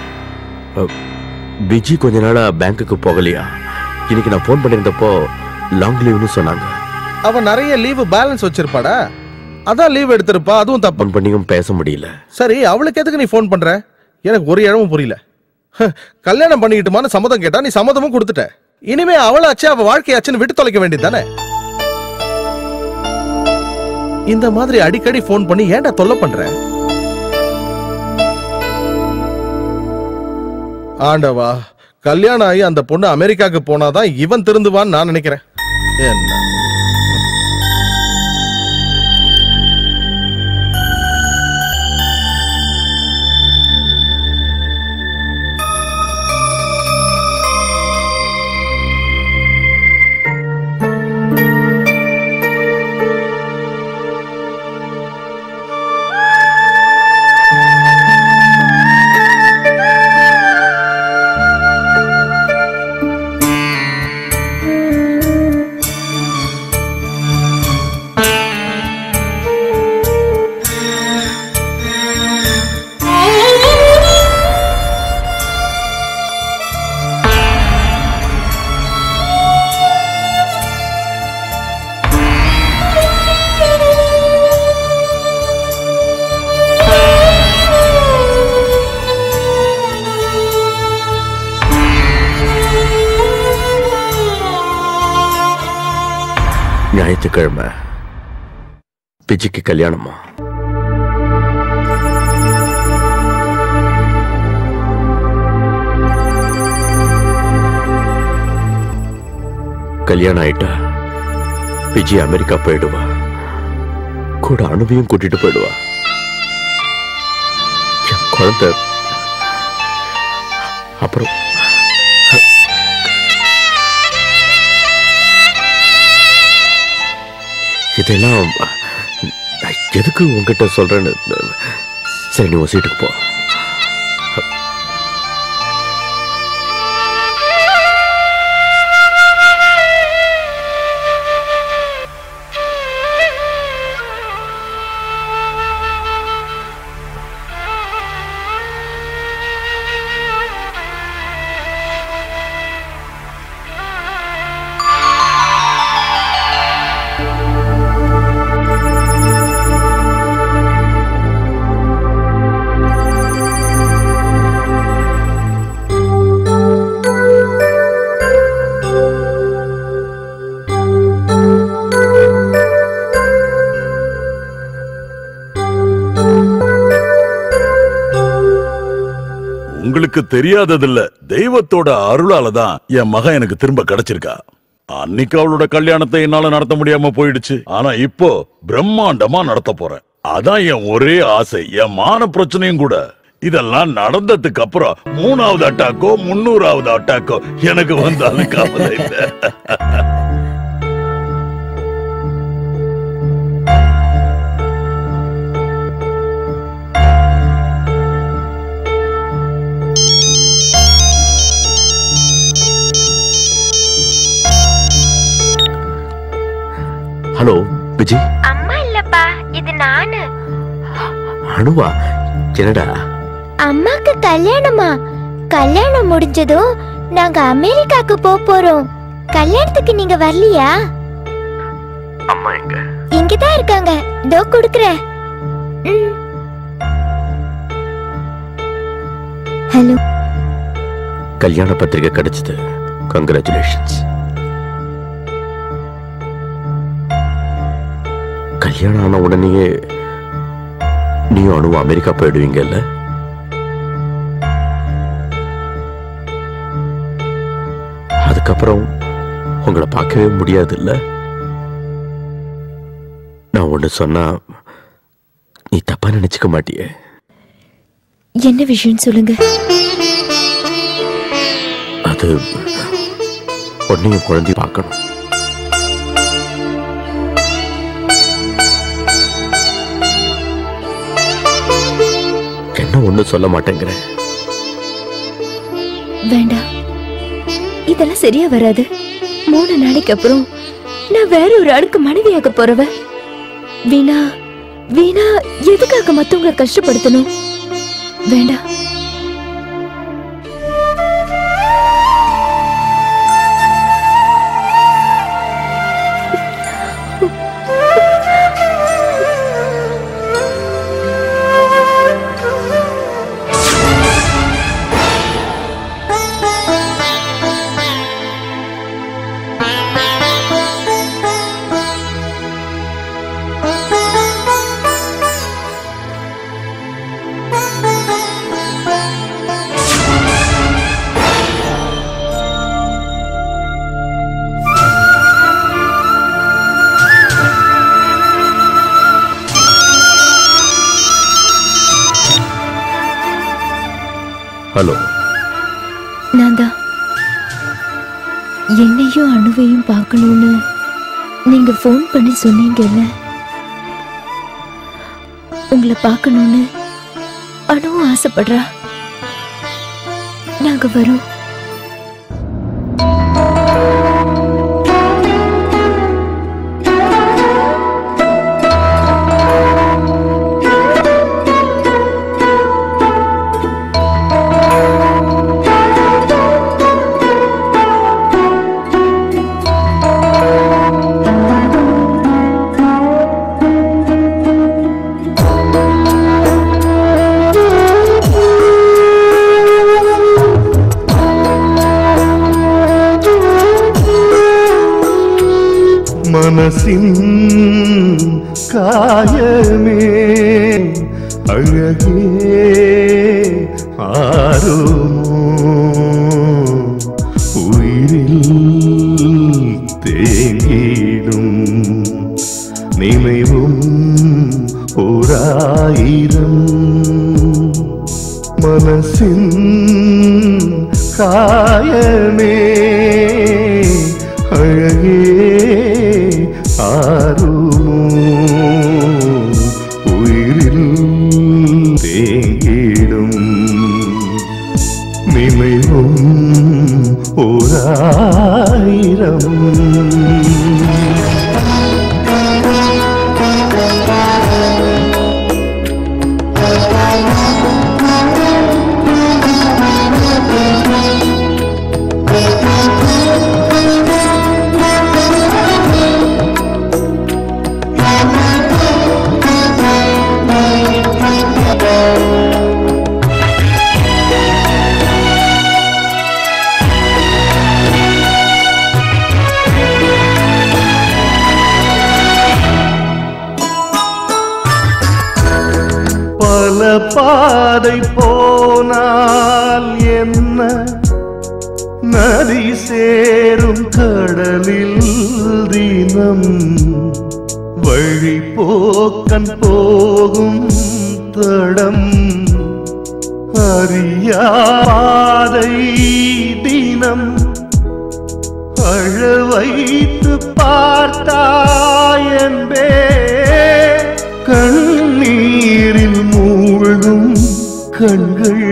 விஜி கொஞ்ச நாளா பேங்க்குக்கு போகலையா இன்னைக்கு நான் ஃபோன் பண்ணியிருந்தப்போ லாங் லீவ்னு சொன்னாங்க அவ நிறைய லீவு பேலன்ஸ் வச்சிருப்பாடா அதான் லீவ் எடுத்திருப்பா அதுவும் தப்பு ஃபோன் பண்ணியும் பேச முடியல சரி அவளுக்கு எதுக்கு நீ ஃபோன் பண்ற எனக்கு ஒரு இழமும் புரியல ஹ, கல்யாணம் பண்ணிக்கிட்டுமான்னு சம்மதம் கேட்டா நீ சம்மதமும் கொடுத்துட்ட இனிமே அவளாச்சு அவ வாழ்க்கையாச்சுன்னு விட்டு தொலைக்க வேண்டியது தானே இந்த மாதிரி அடிக்கடி ஃபோன் பண்ணி ஏன்டா தொல்லை பண்ற ஆண்டவா கல்யாணம் ஆகி அந்த பொண்ணு அமெரிக்காக்கு போனாதான் இவன் திருந்துவான்னு நான் நினைக்கிறேன் என்ன ஞாயிற்றுக்கிழமை பிஜிக்கு கல்யாணமா கல்யாணம் ஆயிட்டா பிஜி அமெரிக்கா போயிடுவா கூட அணுவையும் கூட்டிட்டு போயிடுவா என் குழந்தை அப்புறம் இதெல்லாம் நான் எதுக்கு உங்ககிட்ட சொல்றேன்னு சரி நீ உன் சீட்டுக்கு போ உங்களுக்கு தெரியாததில்ல தெய்வத்தோட அருளால தான் என் மகன் எனக்கு திரும்ப கிடைச்சிருக்கா அன்னைக்கு அவளோட கல்யாணத்தை என்னால நடத்த முடியாம போயிடுச்சு ஆனா இப்போ பிரம்மாண்டமா நடத்த போறேன் அதான் என் ஒரே ஆசை என் மான பிரச்சனையும் கூட இதெல்லாம் நடந்ததுக்கு அப்புறம் மூணாவது அட்டாக்கோ முன்னூறாவது அட்டாக்கோ எனக்கு வந்தாலும் கவலை இல்லை ஹலோ விஜய் அம்மா இல்லப்பா இது நானு அணுவா என்னடா அம்மாக்கு கல்யாணமா கல்யாணம் முடிஞ்சதும் நாங்க அமெரிக்காக்கு போக போறோம் கல்யாணத்துக்கு நீங்க வரலையா அம்மா எங்க இங்கதான் இருக்காங்க இதோ குடுக்குறேன் ம். ஹலோ கல்யாண பத்திரிகை கிடைச்சது கங்க்ராச்சுலேஷன்ஸ் கல்யாணம் ஆன உடனேயே நீயும் அணுவும் அமெரிக்கா போயிடுவீங்கல்ல அதுக்கப்புறம் உங்களை பார்க்கவே முடியாதுல்ல நான் ஒண்ணு சொன்னா நீ தப்பா நினைச்சுக்க மாட்டியே என்ன விஷயம் சொல்லுங்க அது உன்னையும் குழந்தை பார்க்கணும் என்ன ஒண்ணு சொல்ல மாட்டேங்கிற வேண்டாம் இதெல்லாம் சரியா வராது மூணு நாளைக்கு அப்புறம் நான் வேற ஒரு ஆளுக்கு மனைவியாக போறவ வீணா வீணா எதுக்காக மத்தவங்களை கஷ்டப்படுத்தணும் வேண்டாம் ஹலோ நான் தான் என்னையும் அணுவையும் பார்க்கணும்னு நீங்க ஃபோன் பண்ணி சொன்னீங்கல்ல உங்களை பார்க்கணும்னு அணுவும் ஆசைப்படுறா நாங்க வரோம் ஆ காயமே அழகே ஆறுமோ உயிரில் தேங்கிடும் நினைவும் ஓராயிரம் மனசின் காயமே அழகே ஆறுமோ உயிரில் தேங்கிடும் நினைவும் ஓராயிரம் பல பாதை போனால் என்ன நதி சேரும் கடலில் தினம் வழி போக்கன் போகும் தடம் அறியாதை தினம் அழ வைத்து பார்த்தாயன்பே கண்ணீரில் மூழ்கும் கண்கள்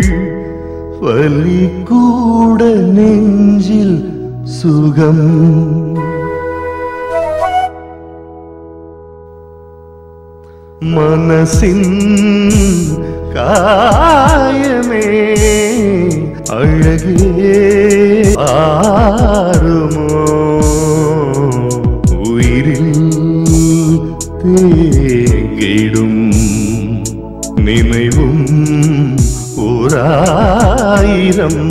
வலி கூட நெஞ்சில் சுகம் மனசின் காயமே அழகே ஆறுமோ உயிரில் தேங்கிடும் நினைவும் ஓராயிரம்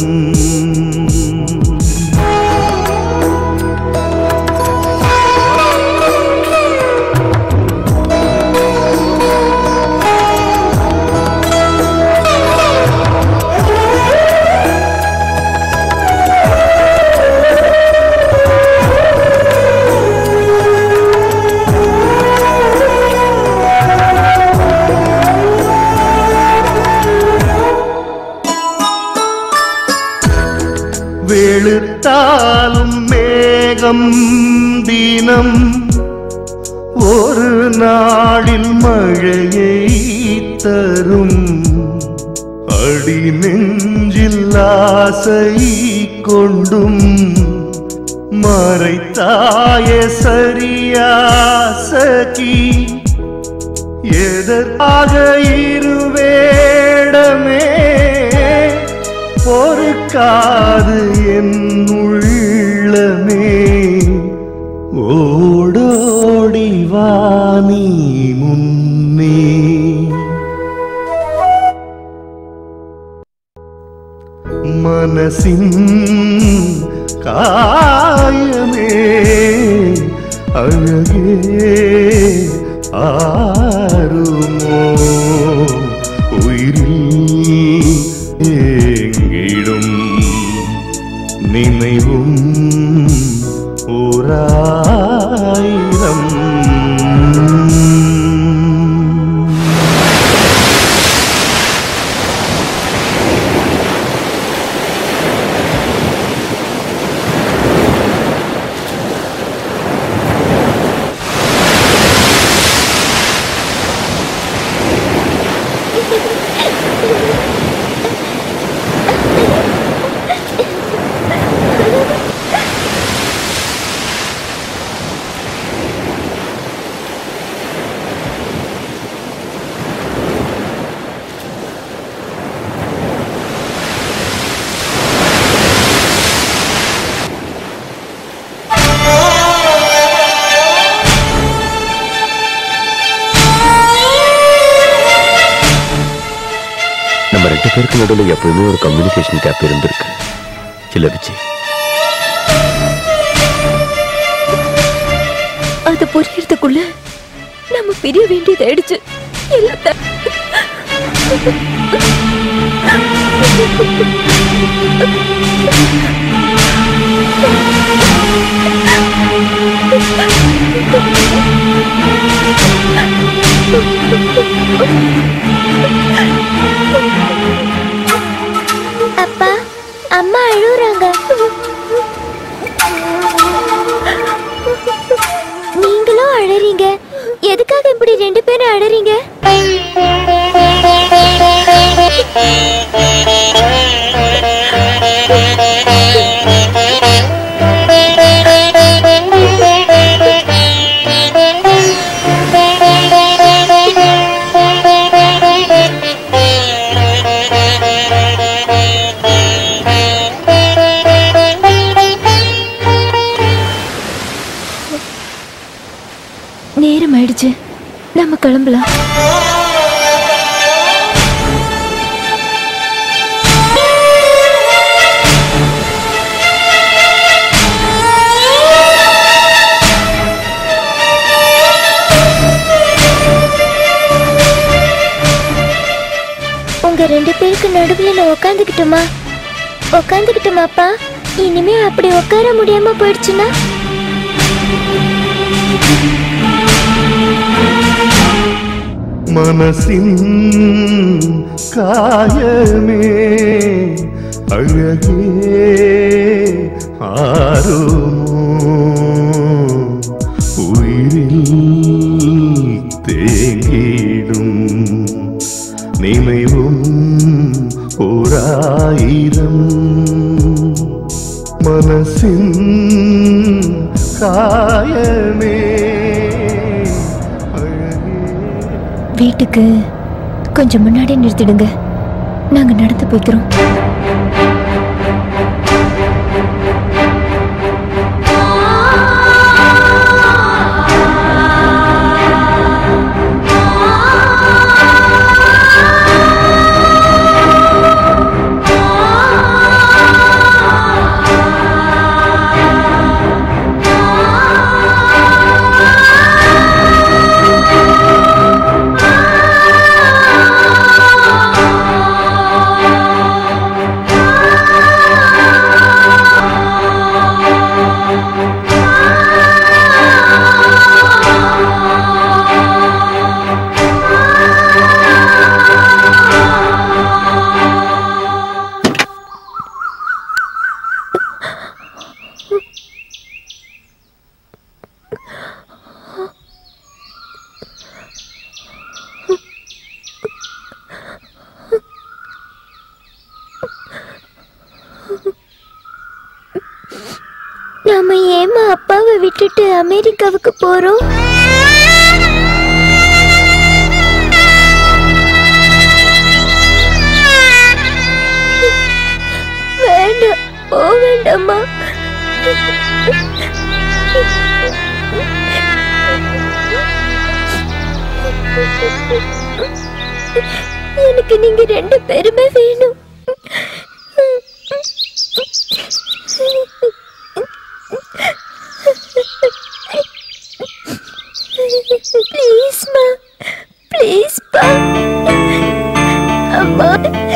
வெளுத்தாலும் மேகம் தினம் ஒரு நாளில் மழையை தரும் அடி நெஞ்சில் ஆசை கொண்டும் மறைத்தாய சரியா சகி எதற்காக இருவேடமே பொறுக்காது என் உள்ளமே ஓடோடி வாணி முன்னே மனசின் காயமே அழகே ஆறுமோ உயிரில் ஏங்கிடும் நினைவும் ஓராயிரம் நம்ம ரெண்டு பேருக்கு நடுவில் எப்பவுமே ஒரு கம்யூனிகேஷன் கேப் இருந்திருக்கு சில விஜய் அது புரியறதுக்குள்ள நம்ம பிரிய வேண்டியது ஆயிடுச்சு எல்லாத்த அப்பா அம்மா அழுகுறாங்க நீங்களும் அழறீங்க எதுக்காக இப்படி ரெண்டு பேரும் அழறீங்க நேரம் ஆயிடுச்சு நம்ம கிளம்பலாம் உங்க ரெண்டு பேருக்கு நடுவுல நான் உட்காந்துக்கிட்டுமா உட்காந்துக்கிட்டுமாப்பா இனிமே அப்படி உட்கார முடியாம போயிடுச்சுன்னா மனசின் காயமே அழகே ஆறுமோ உயிரில் தேங்கிடும் நினைவும் ஓராயிரம் மனசின் காயமே வீட்டுக்கு கொஞ்சம் முன்னாடி நிறுத்திடுங்க நாங்க நடந்து போய்க்கிறோம் நாம ஏமா அப்பாவை விட்டுட்டு அமெரிக்காவுக்கு போறோம் வேண்டாம் போக வேண்டாமா எனக்கு நீங்க ரெண்டு பேருமே வேணும் ப்ளீஸ் மா ப்ளீஸ் பா அம்மா